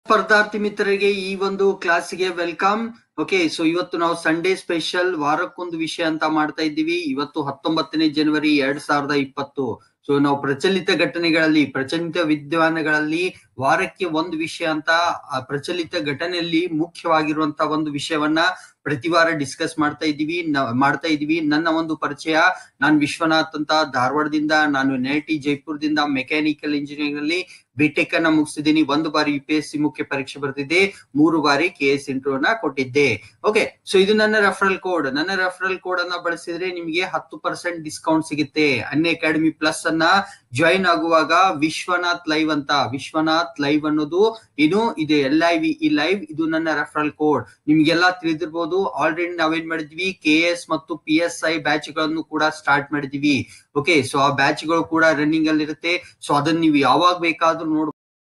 ಸ್ಪರ್ಧಾರ್ಥಿ ಮಿತ್ರರಿಗೆ ಈ ಒಂದು ಕ್ಲಾಸ್ಗೆ ವೆಲ್ಕಮ್ ಓಕೆ ಸೊ ಇವತ್ತು ನಾವು ಸಂಡೇ ಸ್ಪೆಷಲ್ ವಾರಕ್ಕೊಂದು ವಿಷಯ ಅಂತ ಮಾಡ್ತಾ ಇದ್ದೀವಿ ಇವತ್ತು ಹತ್ತೊಂಬತ್ತನೇ ಜನವರಿ ಎರಡ್ ಸಾವಿರದ ಇಪ್ಪತ್ತು ಸೊ ನಾವು ಪ್ರಚಲಿತ ಘಟನೆಗಳಲ್ಲಿ ಪ್ರಚಲಿತ ವಿದ್ಯಮಾನಗಳಲ್ಲಿ ವಾರಕ್ಕೆ ಒಂದು ವಿಷಯ ಅಂತ ಆ ಪ್ರಚಲಿತ ಘಟನೆಯಲ್ಲಿ ಮುಖ್ಯವಾಗಿರುವಂತ ಒಂದು ವಿಷಯವನ್ನ ಪ್ರತಿ ವಾರ ಡಿಸ್ಕಸ್ ಮಾಡ್ತಾ ಇದ್ದೀವಿ ನ- ಮಾಡ್ತಾ ಇದೀವಿ ನನ್ನ ಒಂದು ಪರಿಚಯ ನಾನ್ ವಿಶ್ವನಾಥ್ ಅಂತ ಧಾರವಾಡದಿಂದ ನಾನು ಎನ್ ಐ ಟಿ ಜೈಪುರದಿಂದ ಮೆಕ್ಯಾನಿಕಲ್ ಇಂಜಿನಿಯರಿಂಗ್ ಅಲ್ಲಿ ಬಿಟೆಕ್ ಅನ್ನ ಮುಗಿಸಿದ್ದೀನಿ ಒಂದು ಬಾರಿ ಯು ಪಿ ಎಸ್ ಸಿ ಮುಖ್ಯ ಪರೀಕ್ಷೆ ಬರ್ತಿದ್ದೆ ಮೂರು ಬಾರಿ ಕೆ ಎಸ್ ಇಂಟರ್ವ್ಯೂ ನ ಕೊಟ್ಟಿದ್ದೆ ಓಕೆ ಸೊ ಇದು ನನ್ನ ರೆಫರಲ್ ಕೋಡ್ ನನ್ನ ರೆಫರಲ್ ಕೋಡ್ ಅನ್ನ ಬಳಸಿದ್ರೆ ನಿಮಗೆ ಹತ್ತು ಪರ್ಸೆಂಟ್ ಡಿಸ್ಕೌಂಟ್ ಸಿಗುತ್ತೆ ಅನ್ ಅಕಾಡೆಮಿ ಪ್ಲಸ್ ಅನ್ನ ಜಾಯಿನ್ ಆಗುವಾಗ ವಿಶ್ವನಾಥ್ ಲೈವ್ ಅಂತ ವಿಶ್ವನಾಥ್ ಲೈವ್ ಅನ್ನೋದು ಏನು ಇದೆ L I V E live ಇದು ನನ್ನ ರೆಫರಲ್ ಕೋಡ್ ನಿಮ್ಗೆಲ್ಲ ತಿಳಿದಿರ್ಬೋದು ಆಲ್ರೆಡಿ ನಾವೇನ್ ಮಾಡಿದ್ವಿ ಕೆ ಎಸ್ ಮತ್ತು ಪಿ ಎಸ್ ಐ ಬ್ಯಾಚ್ ಗಳನ್ನು ಕೂಡ ಸ್ಟಾರ್ಟ್ ಮಾಡಿದ್ವಿ ಓಕೆ ಸೊ ಆ ಬ್ಯಾಚ್ ಗಳು ಕೂಡ ರನ್ನಿಂಗ್ ಅಲ್ಲಿ ಇರುತ್ತೆ ಸೊ ಅದನ್ನ ನೀವು ಯಾವಾಗ ಬೇಕಾದ್ರೂ ನೋಡ್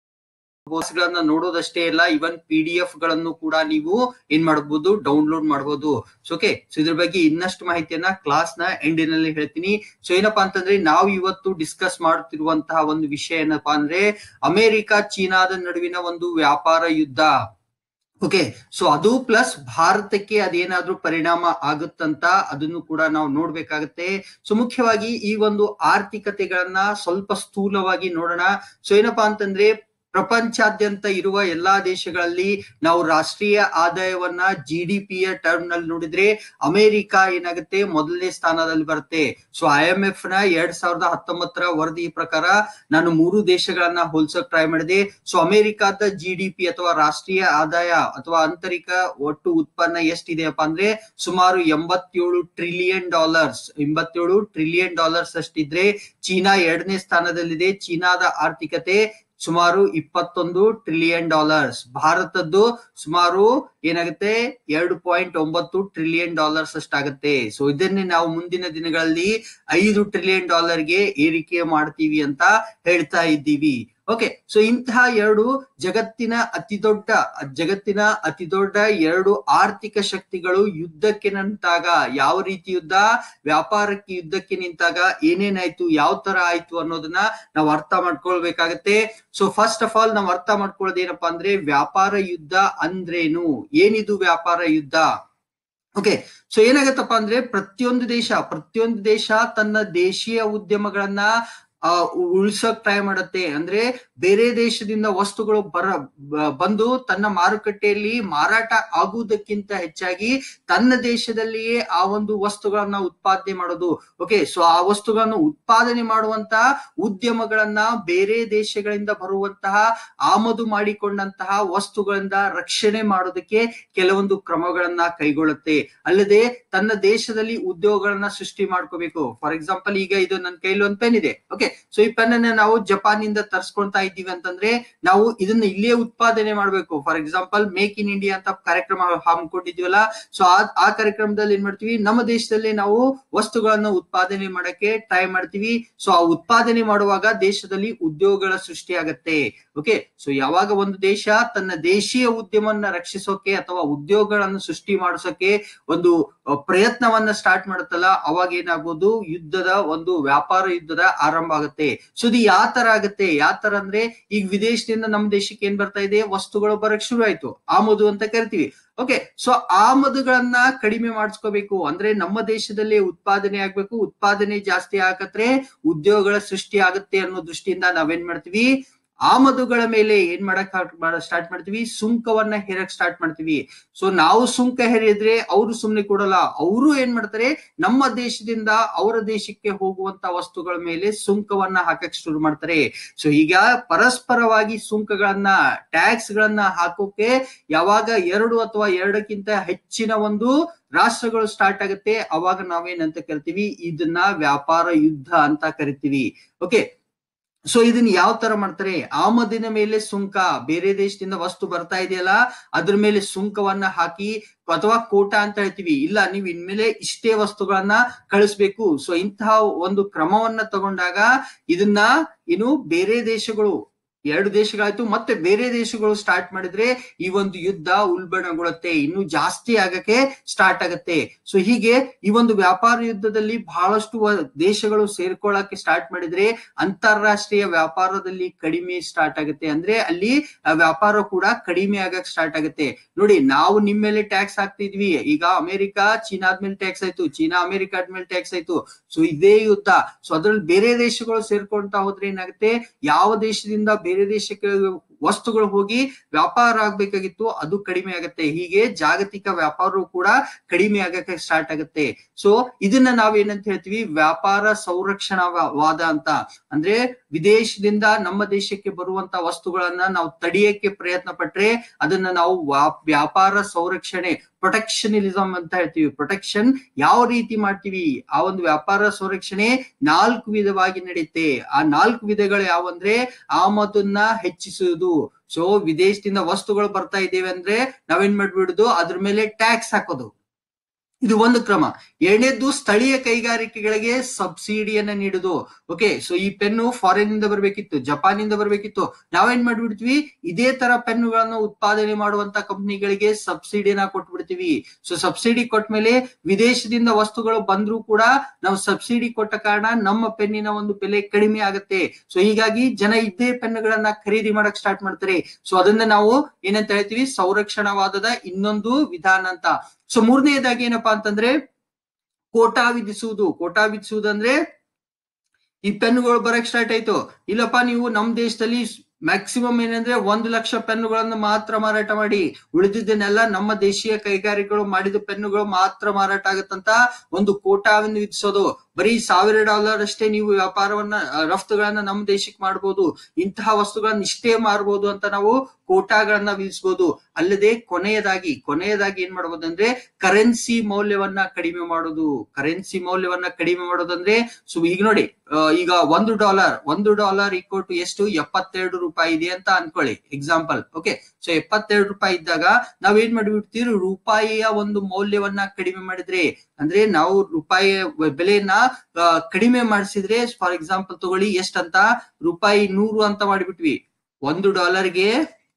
ಗಳನ್ನ ನೋಡೋದಷ್ಟೇ ಇಲ್ಲ ಇವನ್ ಪಿ ಡಿ ಎಫ್ ಗಳನ್ನು ಕೂಡ ನೀವು ಏನ್ ಮಾಡಬಹುದು ಡೌನ್ಲೋಡ್ ಮಾಡಬಹುದು ಸೊ ಓಕೆ ಸೊ ಇದ್ರ ಬಗ್ಗೆ ಇನ್ನಷ್ಟು ಮಾಹಿತಿಯನ್ನ ಕ್ಲಾಸ್ ನ ಎಂಡಿನಲ್ಲಿ ಹೇಳ್ತೀನಿ ಸೊ ಏನಪ್ಪಾ ಅಂತಂದ್ರೆ ನಾವು ಇವತ್ತು ಡಿಸ್ಕಸ್ ಮಾಡ್ತಿರುವಂತಹ ಒಂದು ವಿಷಯ ಏನಪ್ಪಾ ಅಂದ್ರೆ ಅಮೆರಿಕ ಚೀನಾದ ನಡುವಿನ ಒಂದು ವ್ಯಾಪಾರ ಯುದ್ಧ ಓಕೆ ಸೊ ಅದು ಪ್ಲಸ್ ಭಾರತಕ್ಕೆ ಅದೇನಾದ್ರೂ ಪರಿಣಾಮ ಆಗುತ್ತಂತ ಅದನ್ನು ಕೂಡ ನಾವು ನೋಡ್ಬೇಕಾಗತ್ತೆ ಸೊ ಮುಖ್ಯವಾಗಿ ಈ ಒಂದು ಆರ್ಥಿಕತೆಗಳನ್ನ ಸ್ವಲ್ಪ ಸ್ಥೂಲವಾಗಿ ನೋಡೋಣ ಸೊ ಏನಪ್ಪಾ ಅಂತಂದ್ರೆ ಪ್ರಪಂಚಾದ್ಯಂತ ಇರುವ ಎಲ್ಲಾ ದೇಶಗಳಲ್ಲಿ ನಾವು ರಾಷ್ಟ್ರೀಯ ಆದಾಯವನ್ನ ಜಿ ಡಿ ಪಿಯ ಟರ್ಮ್ ನಲ್ಲಿ ನೋಡಿದ್ರೆ ಅಮೆರಿಕ ಏನಾಗುತ್ತೆ ಮೊದಲನೇ ಸ್ಥಾನದಲ್ಲಿ ಬರುತ್ತೆ ಸೊ ಐ ಎಂ ಎಫ್ ನ ಎರಡ್ ಸಾವಿರದ ಹತ್ತೊಂಬತ್ತರ ವರದಿ ಪ್ರಕಾರ ನಾನು ಮೂರು ದೇಶಗಳನ್ನ ಹೋಲ್ಸಕ್ ಟ್ರೈ ಮಾಡಿದೆ ಸೊ ಅಮೆರಿಕಾದ ಜಿ ಡಿ ಪಿ ಅಥವಾ ರಾಷ್ಟ್ರೀಯ ಆದಾಯ ಅಥವಾ ಆಂತರಿಕ ಒಟ್ಟು ಉತ್ಪನ್ನ ಎಷ್ಟಿದೆಯಪ್ಪ ಅಂದ್ರೆ ಸುಮಾರು ಎಂಬತ್ತೇಳು ಟ್ರಿಲಿಯನ್ ಡಾಲರ್ಸ್ ಎಂಬತ್ತೇಳು ಟ್ರಿಲಿಯನ್ ಡಾಲರ್ಸ್ ಅಷ್ಟಿದ್ರೆ ಚೀನಾ ಎರಡನೇ ಸ್ಥಾನದಲ್ಲಿದೆ ಚೀನಾದ ಆರ್ಥಿಕತೆ ಸುಮಾರು ಇಪ್ಪತ್ತೊಂದು ಟ್ರಿಲಿಯನ್ ಡಾಲರ್ಸ್ ಭಾರತದ್ದು ಸುಮಾರು ಏನಾಗುತ್ತೆ ಎರಡು ಪಾಯಿಂಟ್ ಒಂಬತ್ತು ಟ್ರಿಲಿಯನ್ ಡಾಲರ್ಸ್ ಅಷ್ಟಾಗುತ್ತೆ ಸೊ ಇದನ್ನೇ ನಾವು ಮುಂದಿನ ದಿನಗಳಲ್ಲಿ ಐದು ಟ್ರಿಲಿಯನ್ ಡಾಲರ್ಗೆ ಏರಿಕೆ ಮಾಡ್ತೀವಿ ಅಂತ ಹೇಳ್ತಾ ಇದ್ದೀವಿ ಓಕೆ ಸೊ ಇಂತಹ ಎರಡು ಜಗತ್ತಿನ ಅತಿ ದೊಡ್ಡ ಜಗತ್ತಿನ ಅತಿ ದೊಡ್ಡ ಎರಡು ಆರ್ಥಿಕ ಶಕ್ತಿಗಳು ಯುದ್ಧಕ್ಕೆ ನಿಂತಾಗ ಯಾವ ರೀತಿ ಯುದ್ಧ ವ್ಯಾಪಾರಕ್ಕೆ ಯುದ್ಧಕ್ಕೆ ನಿಂತಾಗ ಏನೇನಾಯ್ತು ಯಾವ ತರ ಆಯ್ತು ಅನ್ನೋದನ್ನ ನಾವು ಅರ್ಥ ಮಾಡ್ಕೊಳ್ಬೇಕಾಗತ್ತೆ ಸೊ ಫಸ್ಟ್ ಆಫ್ ಆಲ್ ನಾವು ಅರ್ಥ ಮಾಡ್ಕೊಳ್ಳೋದು ಏನಪ್ಪಾ ಅಂದ್ರೆ ವ್ಯಾಪಾರ ಯುದ್ಧ ಅಂದ್ರೇನು ಏನಿದು ವ್ಯಾಪಾರ ಯುದ್ಧ ಓಕೆ ಸೊ ಏನಾಗತ್ತಪ್ಪ ಅಂದ್ರೆ ಪ್ರತಿಯೊಂದು ದೇಶ ಪ್ರತಿಯೊಂದು ದೇಶ ತನ್ನ ದೇಶೀಯ ಉದ್ಯಮಗಳನ್ನ ಆ ಉಳ್ಸಕ್ ಟ್ರೈ ಮಾಡುತ್ತೆ ಅಂದ್ರೆ ಬೇರೆ ದೇಶದಿಂದ ವಸ್ತುಗಳು ಬರ ಬ- ಬಂದು ತನ್ನ ಮಾರುಕಟ್ಟೆಯಲ್ಲಿ ಮಾರಾಟ ಆಗುವುದಕ್ಕಿಂತ ಹೆಚ್ಚಾಗಿ ತನ್ನ ದೇಶದಲ್ಲಿಯೇ ಆ ಒಂದು ವಸ್ತುಗಳನ್ನ ಉತ್ಪಾದನೆ ಮಾಡೋದು ಓಕೆ ಸೊ ಆ ವಸ್ತುಗಳನ್ನು ಉತ್ಪಾದನೆ ಮಾಡುವಂತ ಉದ್ಯಮಗಳನ್ನ ಬೇರೆ ದೇಶಗಳಿಂದ ಬರುವಂತಹ ಆಮದು ಮಾಡಿಕೊಂಡಂತಹ ವಸ್ತುಗಳಿಂದ ರಕ್ಷಣೆ ಮಾಡೋದಕ್ಕೆ ಕೆಲವೊಂದು ಕ್ರಮಗಳನ್ನ ಕೈಗೊಳ್ಳುತ್ತೆ ಅಲ್ಲದೆ ತನ್ನ ದೇಶದಲ್ಲಿ ಉದ್ಯೋಗಗಳನ್ನ ಸೃಷ್ಟಿ ಮಾಡ್ಕೋಬೇಕು ಫಾರ್ ಎಕ್ಸಾಂಪಲ್ ಈಗ ಇದು ನನ್ನ ಕೈಲಿ ಒಂದು ಪೆನ್ ಇದೆ ಓಕೆ ಸೊ ಈ ಪೆನ್ ಅನ್ನ ನಾವು ಜಪಾನ್ ನಿಂದ ತರ್ಸ್ಕೊಂತಾ ಇದ್ದೀವಿ ಅಂತಂದ್ರೆ ನಾವು ಇದನ್ನ ಇಲ್ಲೇ ಉತ್ಪಾದನೆ ಮಾಡ್ಬೇಕು for example make in India ಅಂತ ಕಾರ್ಯಕ್ರಮ ಹಮ್ಮಿಕೊಂಡಿದ್ವಲ್ಲ ಸೊ ಆ ಆ ಕಾರ್ಯಕ್ರಮದಲ್ಲಿ ಏನ್ ಮಾಡ್ತೀವಿ ನಮ್ಮ ದೇಶದಲ್ಲೇ ನಾವು ವಸ್ತುಗಳನ್ನ ಉತ್ಪಾದನೆ ಮಾಡಕ್ಕೆ ಟ್ರೈ ಮಾಡ್ತೀವಿ ಸೊ ಆ ಉತ್ಪಾದನೆ ಮಾಡುವಾಗ ದೇಶದಲ್ಲಿ ಉದ್ಯೋಗಗಳ ಸೃಷ್ಟಿ ಆಗತ್ತೆ ಓಕೆ ಸೊ ಯಾವಾಗ ಒಂದು ದೇಶ ತನ್ನ ದೇಶೀಯ ಉದ್ಯಮವನ್ನ ರಕ್ಷಿಸೋಕೆ ಅಥವಾ ಉದ್ಯೋಗಗಳನ್ನು ಸೃಷ್ಟಿ ಮಾಡಿಸೋಕೆ ಒಂದು ಅಹ್, ಪ್ರಯತ್ನವನ್ನ ಸ್ಟಾರ್ಟ್ ಮಾಡುತ್ತಲ್ಲ ಅವಾಗ ಏನಾಗ್ಬೋದು ಯುದ್ಧದ ಒಂದು ವ್ಯಾಪಾರ ಯುದ್ಧದ ಆರಂಭ ಆಗುತ್ತೆ ಸೊ ಇದು ಯಾವ ತರ ಆಗುತ್ತೆ ಯಾವ ತರ ಅಂದ್ರೆ ಈಗ ವಿದೇಶದಿಂದ ನಮ್ಮ ದೇಶಕ್ಕೆ ಏನ್ ಬರ್ತಾ ಇದೆ ವಸ್ತುಗಳು ಬರಕ್ ಶುರು ಆಯ್ತು ಆಮದು ಅಂತ ಕರಿತೀವಿ ಓಕೆ ಸೊ ಆಮದುಗಳನ್ನ ಕಡಿಮೆ ಮಾಡಿಸ್ಕೋಬೇಕು ಅಂದ್ರೆ ನಮ್ಮ ದೇಶದಲ್ಲೇ ಉತ್ಪಾದನೆ ಆಗ್ಬೇಕು ಉತ್ಪಾದನೆ ಜಾಸ್ತಿ ಆಗತ್ರೆ ಉದ್ಯೋಗಗಳ ಸೃಷ್ಟಿ ಆಗುತ್ತೆ ಅನ್ನೋ ದೃಷ್ಟಿಯಿಂದ ನಾವೇನ್ ಮಾಡ್ತೀವಿ ಆಮದುಗಳ ಮೇಲೆ ಏನ್ ಮಾಡಕ್ ಸ್ಟಾರ್ಟ್ ಮಾಡ್ತೀವಿ ಸುಂಕವನ್ನ ಹೇರಕ್ ಸ್ಟಾರ್ಟ್ ಮಾಡ್ತೀವಿ ಸೊ ನಾವು ಸುಂಕ ಹೇರಿದ್ರೆ ಅವರು ಸುಮ್ನೆ ಕೊಡಲ್ಲ ಅವರು ಏನ್ ಮಾಡ್ತಾರೆ ನಮ್ಮ ದೇಶದಿಂದ ಅವರ ದೇಶಕ್ಕೆ ಹೋಗುವಂತ ವಸ್ತುಗಳ ಮೇಲೆ ಸುಂಕವನ್ನ ಹಾಕಕ್ ಶುರು ಮಾಡ್ತಾರೆ ಸೊ ಈಗ ಪರಸ್ಪರವಾಗಿ ಸುಂಕಗಳನ್ನ ಟ್ಯಾಕ್ಸ್ ಗಳನ್ನ ಹಾಕೋಕೆ ಯಾವಾಗ ಎರಡು ಅಥವಾ ಎರಡಕ್ಕಿಂತ ಹೆಚ್ಚಿನ ಒಂದು ರಾಷ್ಟ್ರಗಳು ಸ್ಟಾರ್ಟ್ ಆಗುತ್ತೆ ಅವಾಗ ನಾವೇನಂತ ಕರಿತೀವಿ ಇದನ್ನ ವ್ಯಾಪಾರ ಯುದ್ಧ ಅಂತ ಕರಿತೀವಿ ಓಕೆ ಸೊ ಇದನ್ನ ಯಾವ ತರ ಮಾಡ್ತಾರೆ ಆಮದಿನ ಮೇಲೆ ಸುಂಕ ಬೇರೆ ದೇಶದಿಂದ ವಸ್ತು ಬರ್ತಾ ಇದೆಯಲ್ಲ ಅದ್ರ ಮೇಲೆ ಸುಂಕವನ್ನ ಹಾಕಿ ಅಥವಾ ಕೋಟಾ ಅಂತ ಹೇಳ್ತೀವಿ ಇಲ್ಲ ನೀವು ಇನ್ಮೇಲೆ ಇಷ್ಟೇ ವಸ್ತುಗಳನ್ನ ಕಳಿಸ್ಬೇಕು ಸೊ ಇಂತಹ ಒಂದು ಕ್ರಮವನ್ನ ತಗೊಂಡಾಗ ಇದನ್ನ ಏನು ಬೇರೆ ದೇಶಗಳು ಎರಡು ದೇಶಗಳಾಯ್ತು ಮತ್ತೆ ಬೇರೆ ದೇಶಗಳು ಸ್ಟಾರ್ಟ್ ಮಾಡಿದ್ರೆ ಈ ಒಂದು ಯುದ್ಧ ಉಲ್ಬಣಗೊಳ್ಳುತ್ತೆ ಇನ್ನು ಜಾಸ್ತಿ ಆಗಕ್ಕೆ ಸ್ಟಾರ್ಟ್ ಆಗತ್ತೆ ಸೊ ಹೀಗೆ ಈ ಒಂದು ವ್ಯಾಪಾರ ಯುದ್ಧದಲ್ಲಿ ಬಹಳಷ್ಟು ವ- ದೇಶಗಳು ಸೇರ್ಕೊಳ್ಳಕ್ಕೆ ಸ್ಟಾರ್ಟ್ ಮಾಡಿದ್ರೆ ಅಂತಾರಾಷ್ಟ್ರೀಯ ವ್ಯಾಪಾರದಲ್ಲಿ ಕಡಿಮೆ ಸ್ಟಾರ್ಟ್ ಆಗುತ್ತೆ ಅಂದ್ರೆ ಅಲ್ಲಿ ಆ ವ್ಯಾಪಾರ ಕೂಡ ಕಡಿಮೆ ಆಗಕ್ ಸ್ಟಾರ್ಟ್ ಆಗುತ್ತೆ ನೋಡಿ ನಾವು ನಿಮ್ ಮೇಲೆ ಟ್ಯಾಕ್ಸ್ ಹಾಕ್ತಿದ್ವಿ ಈಗ ಅಮೆರಿಕ ಚೀನಾ ಆದ್ಮೇಲೆ ಟ್ಯಾಕ್ಸ್ ಆಯ್ತು ಚೀನಾ ಅಮೆರಿಕ ಆದ್ಮೇಲೆ ಟ್ಯಾಕ್ಸ್ ಆಯ್ತು ಸೊ ಇದೇ ಯುದ್ಧ ಸೊ ಅದ್ರಲ್ಲಿ ಬೇರೆ ದೇಶಗಳು ಸೇರ್ಕೊಂತಾ ಹೋದ್ರೆ ಏನಾಗುತ್ತೆ ಯಾವ ದೇಶದಿಂದ ಬೇರೆ ದೇಶಕ್ಕೆ ವಸ್ತುಗಳು ಹೋಗಿ ವ್ಯಾಪಾರ ಆಗ್ಬೇಕಾಗಿತ್ತು ಅದು ಕಡಿಮೆ ಆಗುತ್ತೆ ಹೀಗೆ ಜಾಗತಿಕ ವ್ಯಾಪಾರವು ಕೂಡ ಕಡಿಮೆ ಆಗಕ್ಕೆ ಸ್ಟಾರ್ಟ್ ಆಗುತ್ತೆ ಸೊ ಇದನ್ನ ನಾವೇನಂತ ಹೇಳ್ತೀವಿ ವ್ಯಾಪಾರ ಸಂರಕ್ಷಣಾವಾದ ಅಂತ ಅಂದ್ರೆ ವಿದೇಶದಿಂದ ನಮ್ಮ ದೇಶಕ್ಕೆ ಬರುವಂತ ವಸ್ತುಗಳನ್ನ ನಾವು ತಡೆಯಕ್ಕೆ ಪ್ರಯತ್ನ ಪಟ್ರೆ ಅದನ್ನ ನಾವು ವ್ಯಾ- ವ್ಯಾಪಾರ ಸಂರಕ್ಷಣೆ ಪ್ರೊಟೆಕ್ಷನಿಸಂ ಅಂತ ಹೇಳ್ತೀವಿ ಪ್ರೊಟೆಕ್ಷನ್ ಯಾವ ರೀತಿ ಮಾಡ್ತೀವಿ ಆ ಒಂದು ವ್ಯಾಪಾರ ಸಂರಕ್ಷಣೆ ನಾಲ್ಕು ವಿಧವಾಗಿ ನಡೆಯುತ್ತೆ ಆ ನಾಲ್ಕು ವಿಧಗಳು ಯಾವಂದ್ರೆ ಆಮದನ್ನ ಹೆಚ್ಚಿಸುವುದು ಸೊ ವಿದೇಶದಿಂದ ವಸ್ತುಗಳು ಬರ್ತಾ ಇದ್ದೇವೆ ಅಂದ್ರೆ ನಾವೇನ್ ಮಾಡ್ಬಿಡುದು ಅದ್ರ ಮೇಲೆ ಟ್ಯಾಕ್ಸ್ ಹಾಕೋದು ಇದು ಒಂದು ಕ್ರಮ ಎರಡನೇದ್ದು ಸ್ಥಳೀಯ ಕೈಗಾರಿಕೆಗಳಿಗೆ ಸಬ್ಸಿಡಿಯನ್ನ ನೀಡುದು ಓಕೆ ಸೊ ಈ ಪೆನ್ನು ಫಾರಿನ್ ಇಂದ ಬರ್ಬೇಕಿತ್ತು ಜಪಾನ್ ಇಂದ ಬರ್ಬೇಕಿತ್ತು ನಾವೇನ್ ಮಾಡ್ಬಿಡ್ತೀವಿ ಇದೇ ತರ ಪೆನ್ನುಗಳನ್ನು ಉತ್ಪಾದನೆ ಮಾಡುವಂತ ಕಂಪನಿಗಳಿಗೆ ಸಬ್ಸಿಡಿಯನ್ನ ಕೊಟ್ಬಿಡ್ತೀವಿ ಸೊ ಸಬ್ಸಿಡಿ ಕೊಟ್ಮೇಲೆ ವಿದೇಶದಿಂದ ವಸ್ತುಗಳು ಬಂದ್ರೂ ಕೂಡ ನಾವು ಸಬ್ಸಿಡಿ ಕೊಟ್ಟ ಕಾರಣ ನಮ್ಮ ಪೆನ್ನಿನ ಒಂದು ಬೆಲೆ ಕಡಿಮೆ ಆಗುತ್ತೆ ಸೊ ಹೀಗಾಗಿ ಜನ ಇದ್ದೇ ಪೆನ್ನುಗಳನ್ನ ಖರೀದಿ ಮಾಡಕ್ ಸ್ಟಾರ್ಟ್ ಮಾಡ್ತಾರೆ ಸೊ ಅದನ್ನ ನಾವು ಏನಂತ ಹೇಳ್ತೀವಿ ಸಂರಕ್ಷಣಾವಾದದ ಇನ್ನೊಂದು ವಿಧಾನ ಅಂತ ಸೊ ಮೂರನೇದಾಗಿ ಏನಪ್ಪಾ ಅಂತಂದ್ರೆ ಕೋಟಾ ವಿಧಿಸುವುದು ಕೋಟಾ ವಿಧಿಸುವುದು ಅಂದ್ರೆ ಈ ಪೆನ್ನುಗಳು ಬರಕ್ ಸ್ಟಾರ್ಟ್ ಆಯ್ತು ಇಲ್ಲಪ್ಪ ನೀವು ನಮ್ ದೇಶದಲ್ಲಿ ಮ್ಯಾಕ್ಸಿಮಮ್ ಏನಂದ್ರೆ ಒಂದು ಲಕ್ಷ ಪೆನ್ನುಗಳನ್ನು ಮಾತ್ರ ಮಾರಾಟ ಮಾಡಿ ಉಳಿದಿದ್ದನ್ನೆಲ್ಲ ನಮ್ಮ ದೇಶೀಯ ಕೈಗಾರಿಕೆಗಳು ಮಾಡಿದ ಪೆನ್ನುಗಳು ಮಾತ್ರ ಮಾರಾಟ ಆಗತ್ತಂತ ಒಂದು ಕೋಟಾವನ್ನು ವಿಧಿಸೋದು ಬರೀ ಸಾವಿರ ಡಾಲರ್ ಅಷ್ಟೇ ನೀವು ವ್ಯಾಪಾರವನ್ನ ಆ, ರಫ್ತುಗಳನ್ನ ನಮ್ಮ ದೇಶಕ್ಕೆ ಮಾಡಬಹುದು ಇಂತಹ ವಸ್ತುಗಳನ್ನ ಇಷ್ಟೇ ಮಾರಬಹುದು ಅಂತ ನಾವು ಕೋಟಾಗಳನ್ನ ವಿಧಿಸಬಹುದು ಅಲ್ಲದೆ ಕೊನೆಯದಾಗಿ ಕೊನೆಯದಾಗಿ ಏನ್ ಮಾಡಬಹುದು ಅಂದ್ರೆ ಕರೆನ್ಸಿ ಮೌಲ್ಯವನ್ನ ಕಡಿಮೆ ಮಾಡೋದು ಕರೆನ್ಸಿ ಮೌಲ್ಯವನ್ನ ಕಡಿಮೆ ಮಾಡೋದಂದ್ರೆ ಸೊ ಈಗ ನೋಡಿ ಆ, ಈಗ ಒಂದು ಡಾಲರ್ ಒಂದು ಡಾಲರ್ ಈಕ್ವಲ್ ಟು ಎಷ್ಟು ಎಪ್ಪತ್ತೆರಡು ರೂಪಾಯಿ ಇದೆ ಅಂತ ಅನ್ಕೊಳ್ಳಿ ಎಕ್ಸಾಂಪಲ್ ಓಕೆ ಸೊ ಎಪ್ಪತ್ತೆರಡು ರೂಪಾಯಿ ಇದ್ದಾಗ ನಾವ್ ಏನ್ ಮಾಡ್ಬಿಡ್ತೀವಿ ರೂಪಾಯಿಯ ಒಂದು ಮೌಲ್ಯವನ್ನ ಕಡಿಮೆ ಮಾಡಿದ್ರೆ ಅಂದ್ರೆ ನಾವು ರೂಪಾಯಿ ಬೆಲೆಯನ್ನ ಆ, ಕಡಿಮೆ ಮಾಡಿಸಿದ್ರೆ ಫಾರ್ ಎಕ್ಸಾಂಪಲ್ ತಗೊಳ್ಳಿ ಎಷ್ಟಂತ ರೂಪಾಯಿ ನೂರು ಅಂತ ಮಾಡಿಬಿಟ್ವಿ ಒಂದು ಡಾಲರ್ಗೆ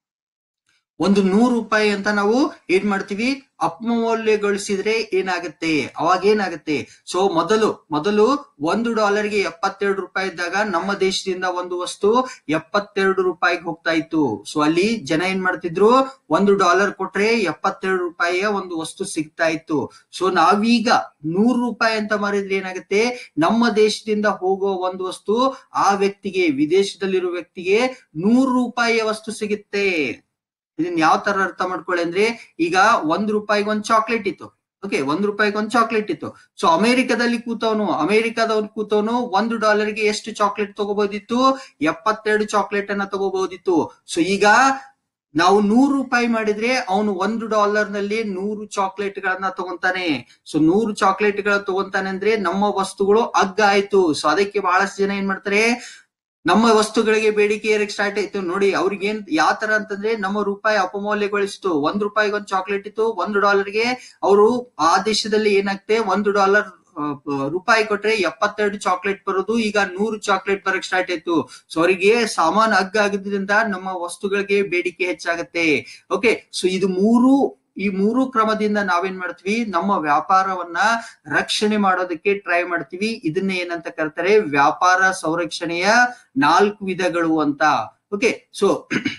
ಒಂದು ನೂರು ರೂಪಾಯಿ ಅಂತ ನಾವು ಏನ್ ಮಾಡ್ತೀವಿ ಅಪಮೌಲ್ಯಗೊಳಿಸಿದ್ರೆ ಏನಾಗುತ್ತೆ ಅವಾಗ ಏನಾಗುತ್ತೆ ಸೊ ಮೊದಲು ಮೊದಲು ಒಂದು ಡಾಲರ್ಗೆ ಎಪ್ಪತ್ತೆರಡು ರೂಪಾಯಿ ಇದ್ದಾಗ ನಮ್ಮ ದೇಶದಿಂದ ಒಂದು ವಸ್ತು ಎಪ್ಪತ್ತೆರಡು ರೂಪಾಯಿಗೆ ಹೋಗ್ತಾ ಇತ್ತು ಸೊ ಅಲ್ಲಿ ಜನ ಏನ್ ಮಾಡ್ತಿದ್ರು ಒಂದು ಡಾಲರ್ ಕೊಟ್ರೆ ಎಪ್ಪತ್ತೆರಡು ರೂಪಾಯಿಯ ಒಂದು ವಸ್ತು ಸಿಗ್ತಾ ಇತ್ತು ಸೊ ನಾವೀಗ ನೂರು ರೂಪಾಯಿ ಅಂತ ಮಾರಿದ್ರೆ ಏನಾಗುತ್ತೆ ನಮ್ಮ ದೇಶದಿಂದ ಹೋಗುವ ಒಂದು ವಸ್ತು ಆ ವ್ಯಕ್ತಿಗೆ ವಿದೇಶದಲ್ಲಿರುವ ವ್ಯಕ್ತಿಗೆ ನೂರು ರೂಪಾಯಿಯ ವಸ್ತು ಸಿಗುತ್ತೆ ಇದನ್ನ ಯಾವ ತರ ಅರ್ಥ ಮಾಡ್ಕೊಳ್ಳಿ ಅಂದ್ರೆ ಈಗ ಒಂದ್ ರೂಪಾಯಿಗೆ ಒಂದ್ ಚಾಕ್ಲೇಟ್ ಇತ್ತು ಓಕೆ ಒಂದ್ ರೂಪಾಯಿಗೆ ಒಂದ್ ಚಾಕ್ಲೇಟ್ ಇತ್ತು ಸೊ ಅಮೆರಿಕದಲ್ಲಿ ಕೂತವನು ಅಮೆರಿಕದವನು ಕೂತವನು ಒಂದು ಡಾಲರ್ಗೆ ಎಷ್ಟು ಚಾಕ್ಲೇಟ್ ತಗೋಬಹುದಿತ್ತು ಎಪ್ಪತ್ತೆರಡು ಚಾಕ್ಲೇಟ್ ಅನ್ನ ತಗೋಬಹುದಿತ್ತು ಸೊ ಈಗ ನಾವು ನೂರು ರೂಪಾಯಿ ಮಾಡಿದ್ರೆ ಅವನು ಒಂದು ಡಾಲರ್ ನಲ್ಲಿ ನೂರು ಚಾಕ್ಲೇಟ್ ಗಳನ್ನ ತಗೊಂತಾನೆ ಸೊ ನೂರು ಚಾಕ್ಲೇಟ್ ಗಳ ತಗೊಂತಾನೆ ಅಂದ್ರೆ ನಮ್ಮ ವಸ್ತುಗಳು ಅಗ್ಗ ಆಯ್ತು ಸೊ ಅದಕ್ಕೆ ಬಹಳಷ್ಟು ಜನ ಏನ್ ಮಾಡ್ತಾರೆ ನಮ್ಮ ವಸ್ತುಗಳಿಗೆ ಬೇಡಿಕೆ ಏರಕ್ ಸ್ಟಾರ್ಟ್ ಆಯ್ತು ನೋಡಿ ಅವ್ರಿಗೆ ಏನ್ ಯಾವ ತರ ಅಂತಂದ್ರೆ ನಮ್ಮ ರೂಪಾಯಿ ಅಪಮೌಲ್ಯಗೊಳಿಸಿತು ಒಂದ್ ರೂಪಾಯಿಗೆ ಒಂದ್ ಚಾಕ್ಲೇಟ್ ಇತ್ತು ಒಂದು ಡಾಲರ್ಗೆ ಅವರು ಆ ದೇಶದಲ್ಲಿ ಏನಾಗ್ತೆ ಒಂದು ಡಾಲರ್ ರೂಪಾಯಿ ಕೊಟ್ರೆ ಎಪ್ಪತ್ತೆರಡು ಚಾಕ್ಲೇಟ್ ಬರೋದು ಈಗ ನೂರು ಚಾಕ್ಲೇಟ್ ಬರಕ್ ಸ್ಟಾರ್ಟ್ ಆಯ್ತು ಸೊ ಅವರಿಗೆ ಸಾಮಾನು ಅಗ್ಗ ಆಗಿದ್ರಿಂದ ನಮ್ಮ ವಸ್ತುಗಳಿಗೆ ಬೇಡಿಕೆ ಹೆಚ್ಚಾಗತ್ತೆ ಓಕೆ ಸೊ ಇದು ಮೂರು ಈ ಮೂರು ಕ್ರಮದಿಂದ ನಾವೇನ್ ಮಾಡ್ತೀವಿ ನಮ್ಮ ವ್ಯಾಪಾರವನ್ನ ರಕ್ಷಣೆ ಮಾಡೋದಕ್ಕೆ ಟ್ರೈ ಮಾಡ್ತೀವಿ ಇದನ್ನ ಏನಂತ ಕರ್ತಾರೆ ವ್ಯಾಪಾರ ಸಂರಕ್ಷಣೆಯ ನಾಲ್ಕು ವಿಧಗಳು ಅಂತ ಓಕೆ ಸೊ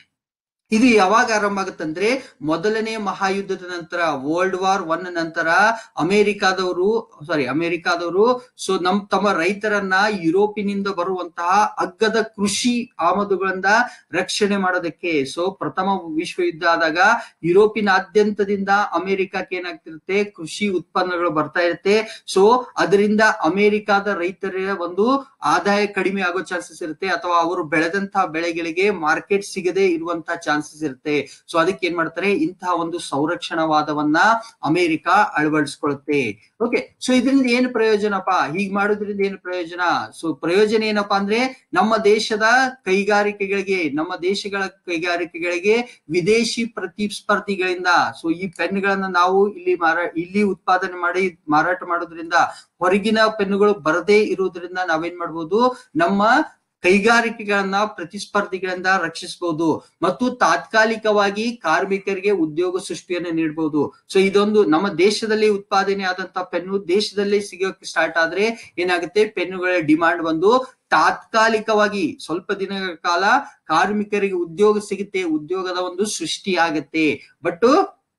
ಇದು ಯಾವಾಗ ಆರಂಭ ಆಗುತ್ತಂದ್ರೆ ಮೊದಲನೇ ಮಹಾಯುದ್ಧದ ನಂತರ ವರ್ಲ್ಡ್ ವಾರ್ ಒನ್ ನಂತರ ಅಮೆರಿಕಾದವರು ಸಾರಿ ಅಮೆರಿಕಾದವರು ಸೊ ನಮ್ ತಮ್ಮ ರೈತರನ್ನ ಯುರೋಪಿನಿಂದ ಬರುವಂತಹ ಅಗ್ಗದ ಕೃಷಿ ಆಮದುಗಳಿಂದ ರಕ್ಷಣೆ ಮಾಡೋದಕ್ಕೆ ಸೊ ಪ್ರಥಮ ವಿಶ್ವಯುದ್ಧ ಆದಾಗ ಯುರೋಪಿನಾದ್ಯಂತದಿಂದ ಅಮೆರಿಕಕ್ಕೆ ಏನಾಗ್ತಿರುತ್ತೆ ಕೃಷಿ ಉತ್ಪನ್ನಗಳು ಬರ್ತಾ ಇರುತ್ತೆ ಸೊ ಅದರಿಂದ ಅಮೆರಿಕಾದ ರೈತರ ಒಂದು ಆದಾಯ ಕಡಿಮೆ ಆಗೋ ಚಾನ್ಸಸ್ ಇರುತ್ತೆ ಅಥವಾ ಅವರು ಬೆಳೆದಂತಹ ಬೆಳೆಗಳಿಗೆ ಮಾರ್ಕೆಟ್ ಸಿಗದೆ ಇರುವಂತಹ ಚಾನ್ಸಸ್ ಇರುತ್ತೆ ಸೊ ಅದಕ್ಕೆ ಏನ್ ಮಾಡ್ತಾರೆ ಇಂತಹ ಒಂದು ಸಂರಕ್ಷಣವಾದವನ್ನ ಅಮೆರಿಕ ಅಳವಡಿಸ್ಕೊಳುತ್ತೆ ಓಕೆ ಸೊ ಇದರಿಂದ ಏನು ಪ್ರಯೋಜನಪ್ಪ ಹೀಗ್ ಮಾಡೋದ್ರಿಂದ ಏನು ಪ್ರಯೋಜನ ಸೊ ಪ್ರಯೋಜನ ಏನಪ್ಪಾ ಅಂದ್ರೆ ನಮ್ಮ ದೇಶದ ಕೈಗಾರಿಕೆಗಳಿಗೆ ನಮ್ಮ ದೇಶಗಳ ಕೈಗಾರಿಕೆಗಳಿಗೆ ವಿದೇಶಿ ಪ್ರತಿಸ್ಪರ್ಧಿಗಳಿಂದ ಸೊ ಈ ಪೆನ್ಗಳನ್ನ ನಾವು ಇಲ್ಲಿ ಮಾರಾ ಇಲ್ಲಿ ಉತ್ಪಾದನೆ ಮಾಡಿ ಮಾರಾಟ ಮಾಡೋದ್ರಿಂದ ಹೊರಗಿನ ಪೆನ್ನುಗಳು ಬರದೇ ಇರುವುದರಿಂದ ನಾವೇನ್ ಮಾಡ್ಬೋದು ನಮ್ಮ ಕೈಗಾರಿಕೆಗಳನ್ನ ಪ್ರತಿಸ್ಪರ್ಧಿಗಳಿಂದ ರಕ್ಷಿಸಬಹುದು ಮತ್ತು ತಾತ್ಕಾಲಿಕವಾಗಿ ಕಾರ್ಮಿಕರಿಗೆ ಉದ್ಯೋಗ ಸೃಷ್ಟಿಯನ್ನು ನೀಡಬಹುದು ಸೊ ಇದೊಂದು ನಮ್ಮ ದೇಶದಲ್ಲಿ ಉತ್ಪಾದನೆ ಆದಂತ ಪೆನ್ನು ದೇಶದಲ್ಲೇ ಸಿಗೋಕೆ ಸ್ಟಾರ್ಟ್ ಆದ್ರೆ ಏನಾಗುತ್ತೆ ಪೆನ್ನುಗಳ ಡಿಮಾಂಡ್ ಬಂದು ತಾತ್ಕಾಲಿಕವಾಗಿ ಸ್ವಲ್ಪ ದಿನಗಳ ಕಾಲ ಕಾರ್ಮಿಕರಿಗೆ ಉದ್ಯೋಗ ಸಿಗುತ್ತೆ ಉದ್ಯೋಗದ ಒಂದು ಸೃಷ್ಟಿ ಆಗತ್ತೆ ಬಟ್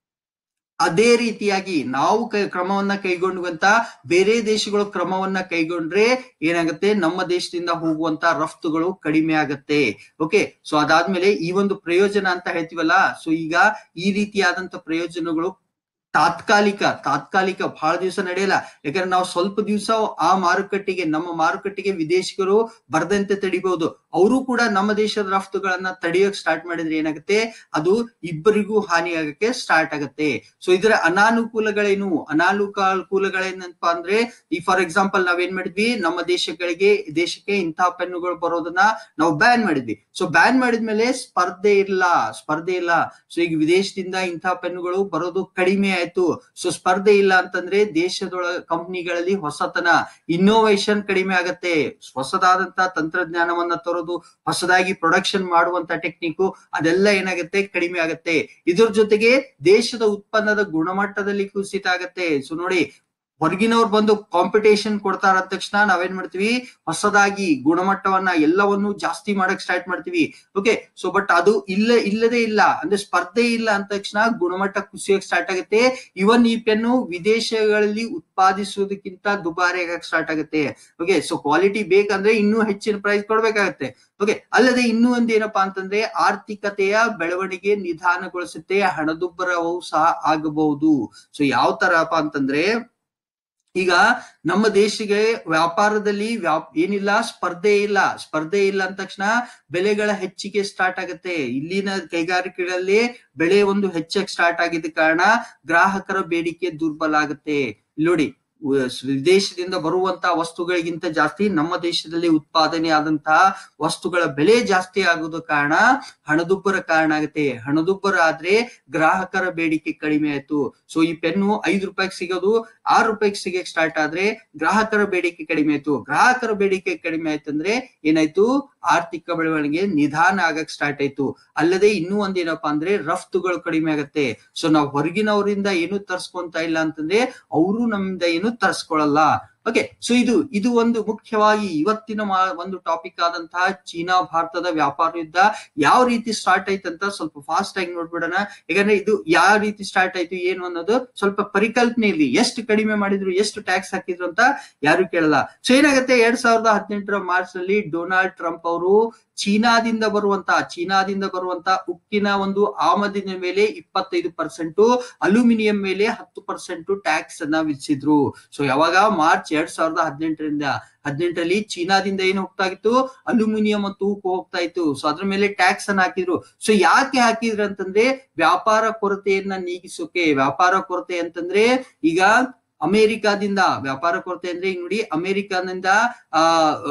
ಅದೇ ರೀತಿಯಾಗಿ ನಾವು ಕೈ ಕ್ರಮವನ್ನ ಕೈಗೊಂಡುವಂತ ಬೇರೆ ದೇಶಗಳು ಕ್ರಮವನ್ನ ಕೈಗೊಂಡ್ರೆ ಏನಾಗುತ್ತೆ ನಮ್ಮ ದೇಶದಿಂದ ಹೋಗುವಂತ ರಫ್ತುಗಳು ಕಡಿಮೆ ಆಗತ್ತೆ ಓಕೆ ಸೊ ಅದಾದ್ಮೇಲೆ ಈ ಒಂದು ಪ್ರಯೋಜನ ಅಂತ ಹೇಳ್ತೀವಲ್ಲ ಸೊ ಈಗ ಈ ರೀತಿಯಾದಂತ ಪ್ರಯೋಜನಗಳು ತಾತ್ಕಾಲಿಕ ತಾತ್ಕಾಲಿಕ ಬಹಳ ದಿವಸ ನಡೆಯಲ್ಲ ಯಾಕಂದ್ರೆ ನಾವು ಸ್ವಲ್ಪ ದಿವಸ ಆ ಮಾರುಕಟ್ಟೆಗೆ ನಮ್ಮ ಮಾರುಕಟ್ಟೆಗೆ ವಿದೇಶಿಗರು ಬರದಂತೆ ತಡಿಬಹುದು ಅವರು ಕೂಡ ನಮ್ಮ ದೇಶದ ರಫ್ತುಗಳನ್ನ ತಡೆಯೋಕ್ ಸ್ಟಾರ್ಟ್ ಮಾಡಿದ್ರೆ ಏನಾಗುತ್ತೆ ಅದು ಇಬ್ಬರಿಗೂ ಹಾನಿ ಆಗಕ್ಕೆ ಸ್ಟಾರ್ಟ್ ಆಗತ್ತೆ ಸೊ ಇದರ ಅನಾನುಕೂಲಗಳೇನು ಅನಾನುಕೂಲಗಳೇನಪ್ಪ ಅಂದ್ರೆ ಈ ಫಾರ್ ಎಕ್ಸಾಂಪಲ್ ನಾವೇನ್ ಮಾಡಿದ್ವಿ ನಮ್ಮ ದೇಶಗಳಿಗೆ ದೇಶಕ್ಕೆ ಇಂತಹ ಪೆನ್ನುಗಳು ಬರೋದನ್ನ ನಾವು ಬ್ಯಾನ್ ಮಾಡಿದ್ವಿ ಸೊ ಬ್ಯಾನ್ ಮಾಡಿದ್ಮೇಲೆ ಸ್ಪರ್ಧೆ ಇಲ್ಲ ಸ್ಪರ್ಧೆ ಇಲ್ಲ ಸೊ ಈಗ ವಿದೇಶದಿಂದ ಇಂತಹ ಪೆನ್ನುಗಳು ಬರೋದು ಕಡಿಮೆ ಆಯ್ತು ಸೊ ಸ್ಪರ್ಧೆ ಇಲ್ಲ ಅಂತಂದ್ರೆ ದೇಶದೊಳ ಕಂಪ್ನಿಗಳಲ್ಲಿ ಹೊಸತನ ಇನ್ನೋವೇಷನ್ ಕಡಿಮೆ ಆಗತ್ತೆ ಹೊಸದಾದಂತ ತಂತ್ರಜ್ಞಾನವನ್ನ ತರೋದು ಹೊಸದಾಗಿ ಪ್ರೊಡಕ್ಷನ್ ಮಾಡುವಂತ ಟೆಕ್ನಿಕ್ ಅದೆಲ್ಲ ಏನಾಗುತ್ತೆ ಕಡಿಮೆ ಆಗತ್ತೆ ಇದ್ರ ಜೊತೆಗೆ ದೇಶದ ಉತ್ಪನ್ನದ ಗುಣಮಟ್ಟದಲ್ಲಿ ಕುಸಿತ ಆಗತ್ತೆ ಸೊ ನೋಡಿ ಹೊರಗಿನವ್ರು ಬಂದು ಕಾಂಪಿಟೇಷನ್ ಕೊಡ್ತಾರ ಅಂದ ತಕ್ಷಣ ನಾವೇನ್ ಮಾಡ್ತೀವಿ ಹೊಸದಾಗಿ ಗುಣಮಟ್ಟವನ್ನ ಎಲ್ಲವನ್ನು ಜಾಸ್ತಿ ಮಾಡಕ್ ಸ್ಟಾರ್ಟ್ ಮಾಡ್ತೀವಿ ಓಕೆ ಸೊ ಬಟ್ ಅದು ಇಲ್ಲ ಇಲ್ಲದೆ ಇಲ್ಲ ಅಂದ್ರೆ ಸ್ಪರ್ಧೆ ಇಲ್ಲ ಅಂದ ತಕ್ಷಣ ಗುಣಮಟ್ಟ ಕುಸಿಯಕ್ ಸ್ಟಾರ್ಟ್ ಆಗುತ್ತೆ ಇವನ್ ಈ ಪೆನ್ನು ವಿದೇಶಗಳಲ್ಲಿ ಉತ್ಪಾದಿಸುವುದಕ್ಕಿಂತ ದುಬಾರಿ ಆಗಕ್ ಸ್ಟಾರ್ಟ್ ಆಗುತ್ತೆ ಓಕೆ ಸೊ ಕ್ವಾಲಿಟಿ ಬೇಕಂದ್ರೆ ಇನ್ನೂ ಹೆಚ್ಚಿನ ಪ್ರೈಸ್ ಕೊಡ್ಬೇಕಾಗತ್ತೆ ಓಕೆ ಅಲ್ಲದೆ ಇನ್ನೂ ಒಂದ್ ಏನಪ್ಪಾ ಅಂತಂದ್ರೆ ಆರ್ಥಿಕತೆಯ ಬೆಳವಣಿಗೆ ನಿಧಾನಗೊಳಿಸುತ್ತೆ ಹಣದುಬ್ಬರವು ಸಹ ಆಗಬಹುದು ಸೊ ಯಾವ ತರಪ್ಪ ಅಂತಂದ್ರೆ ಈಗ ನಮ್ಮ ದೇಶಕ್ಕೆ ವ್ಯಾಪಾರದಲ್ಲಿ ವ್ಯಾಪ್ ಏನಿಲ್ಲ ಸ್ಪರ್ಧೆ ಇಲ್ಲ ಸ್ಪರ್ಧೆ ಇಲ್ಲ ಅಂದ ತಕ್ಷಣ ಬೆಲೆಗಳ ಹೆಚ್ಚಿಗೆ ಸ್ಟಾರ್ಟ್ ಆಗುತ್ತೆ ಇಲ್ಲಿನ ಕೈಗಾರಿಕೆಗಳಲ್ಲಿ ಬೆಳೆ ಒಂದು ಹೆಚ್ಚಕ್ ಸ್ಟಾರ್ಟ್ ಆಗಿದ್ದ ಕಾರಣ ಗ್ರಾಹಕರ ಬೇಡಿಕೆ ದುರ್ಬಲ ಆಗುತ್ತೆ ನೋಡಿ ವಿದೇಶದಿಂದ ಬರುವಂತ ವಸ್ತುಗಳಿಗಿಂತ ಜಾಸ್ತಿ ನಮ್ಮ ದೇಶದಲ್ಲಿ ಉತ್ಪಾದನೆ ಆದಂತಹ ವಸ್ತುಗಳ ಬೆಲೆ ಜಾಸ್ತಿ ಆಗೋದು ಕಾರಣ ಹಣದುಬ್ಬರ ಕಾರಣ ಆಗುತ್ತೆ ಹಣದುಬ್ಬರ ಆದ್ರೆ ಗ್ರಾಹಕರ ಬೇಡಿಕೆ ಕಡಿಮೆ ಆಯ್ತು ಸೊ ಈ ಪೆನ್ನು ಐದು ರೂಪಾಯಿಗೆ ಸಿಗೋದು ಆರು ರೂಪಾಯಿಗೆ ಸಿಗಕ್ ಸ್ಟಾರ್ಟ್ ಆದ್ರೆ ಗ್ರಾಹಕರ ಬೇಡಿಕೆ ಕಡಿಮೆ ಆಯ್ತು ಗ್ರಾಹಕರ ಬೇಡಿಕೆ ಕಡಿಮೆ ಆಯ್ತಂದ್ರೆ ಏನಾಯ್ತು ಆರ್ಥಿಕ ಬೆಳವಣಿಗೆ ನಿಧಾನ ಆಗಕ್ ಸ್ಟಾರ್ಟ್ ಆಯ್ತು ಅಲ್ಲದೆ ಇನ್ನೂ ಒಂದೇನಪ್ಪಾ ಅಂದ್ರೆ ರಫ್ತುಗಳು ಕಡಿಮೆ ಆಗತ್ತೆ ಸೊ ನಾವು ಹೊರಗಿನವರಿಂದ ಏನು ತರ್ಸ್ಕೊಂತ ಇಲ್ಲ ಅಂತಂದ್ರೆ ಅವರು ನಮ್ಮಿಂದ ಏನು ತರ್ಸ್ಕೊಳಲ್ಲ ಓಕೆ ಸೊ ಇದು ಇದು ಒಂದು ಮುಖ್ಯವಾಗಿ ಇವತ್ತಿನ ಒಂದು ಟಾಪಿಕ್ ಆದಂತಹ ಚೀನಾ ಭಾರತದ ವ್ಯಾಪಾರ ಯುದ್ಧ ಯಾವ ರೀತಿ ಸ್ಟಾರ್ಟ್ ಆಯ್ತಂತ ಸ್ವಲ್ಪ ಫಾಸ್ಟ್ ಆಗಿ ನೋಡ್ಬಿಡೋಣ ಯಾಕಂದ್ರೆ ಇದು ಯಾವ ರೀತಿ ಸ್ಟಾರ್ಟ್ ಆಯ್ತು ಏನು ಅನ್ನೋದು ಸ್ವಲ್ಪ ಪರಿಕಲ್ಪನೆ ಇರ್ಲಿ ಎಷ್ಟು ಕಡಿಮೆ ಮಾಡಿದ್ರು ಎಷ್ಟು ಟ್ಯಾಕ್ಸ್ ಹಾಕಿದ್ರು ಅಂತ ಯಾರು ಕೇಳಲ್ಲ ಸೊ ಏನಾಗುತ್ತೆ ಎರಡ್ ಸಾವಿರದ ಹದಿನೆಂಟರ ಮಾರ್ಚ್ ನಲ್ಲಿ ಡೊನಾಲ್ಡ್ ಟ್ರಂಪ್ ಅವರು ಚೀನಾದಿಂದ ಬರುವಂತ ಚೀನಾದಿಂದ ಬರುವಂತ ಉಕ್ಕಿನ ಒಂದು ಆಮದಿನ ಮೇಲೆ ಇಪ್ಪತ್ತೈದು ಪರ್ಸೆಂಟ್ ಅಲ್ಯೂಮಿನಿಯಂ ಮೇಲೆ ಹತ್ತು ಪರ್ಸೆಂಟ್ ಟ್ಯಾಕ್ಸ್ ಅನ್ನ ವಿಧಿಸಿದ್ರು ಸೊ ಯಾವಾಗ ಮಾರ್ಚ್ ಎರಡ್ ಸಾವಿರದ ಹದಿನೆಂಟರಿಂದ ಹದಿನೆಂಟರಲ್ಲಿ ಚೀನಾದಿಂದ ಏನು ಹೋಗ್ತಾ ಇತ್ತು ಅಲ್ಯೂಮಿನಿಯಂ ಮತ್ತು ಉಕ್ಕು ಹೋಗ್ತಾ ಇತ್ತು ಸೊ ಅದ್ರ ಮೇಲೆ ಟ್ಯಾಕ್ಸ್ ಅನ್ನ ಹಾಕಿದ್ರು ಸೊ ಯಾಕೆ ಹಾಕಿದ್ರು ಅಂತಂದ್ರೆ ವ್ಯಾಪಾರ ಕೊರತೆಯನ್ನ ನೀಗಿಸೋಕೆ ವ್ಯಾಪಾರ ಕೊರತೆ ಅಂತಂದ್ರೆ ಈಗ ಅಮೆರಿಕಾದಿಂದ ವ್ಯಾಪಾರ ಕೊರತೆ ಅಂದ್ರೆ ಈಗ ನೋಡಿ ಅಮೆರಿಕಾದಿಂದ ಆ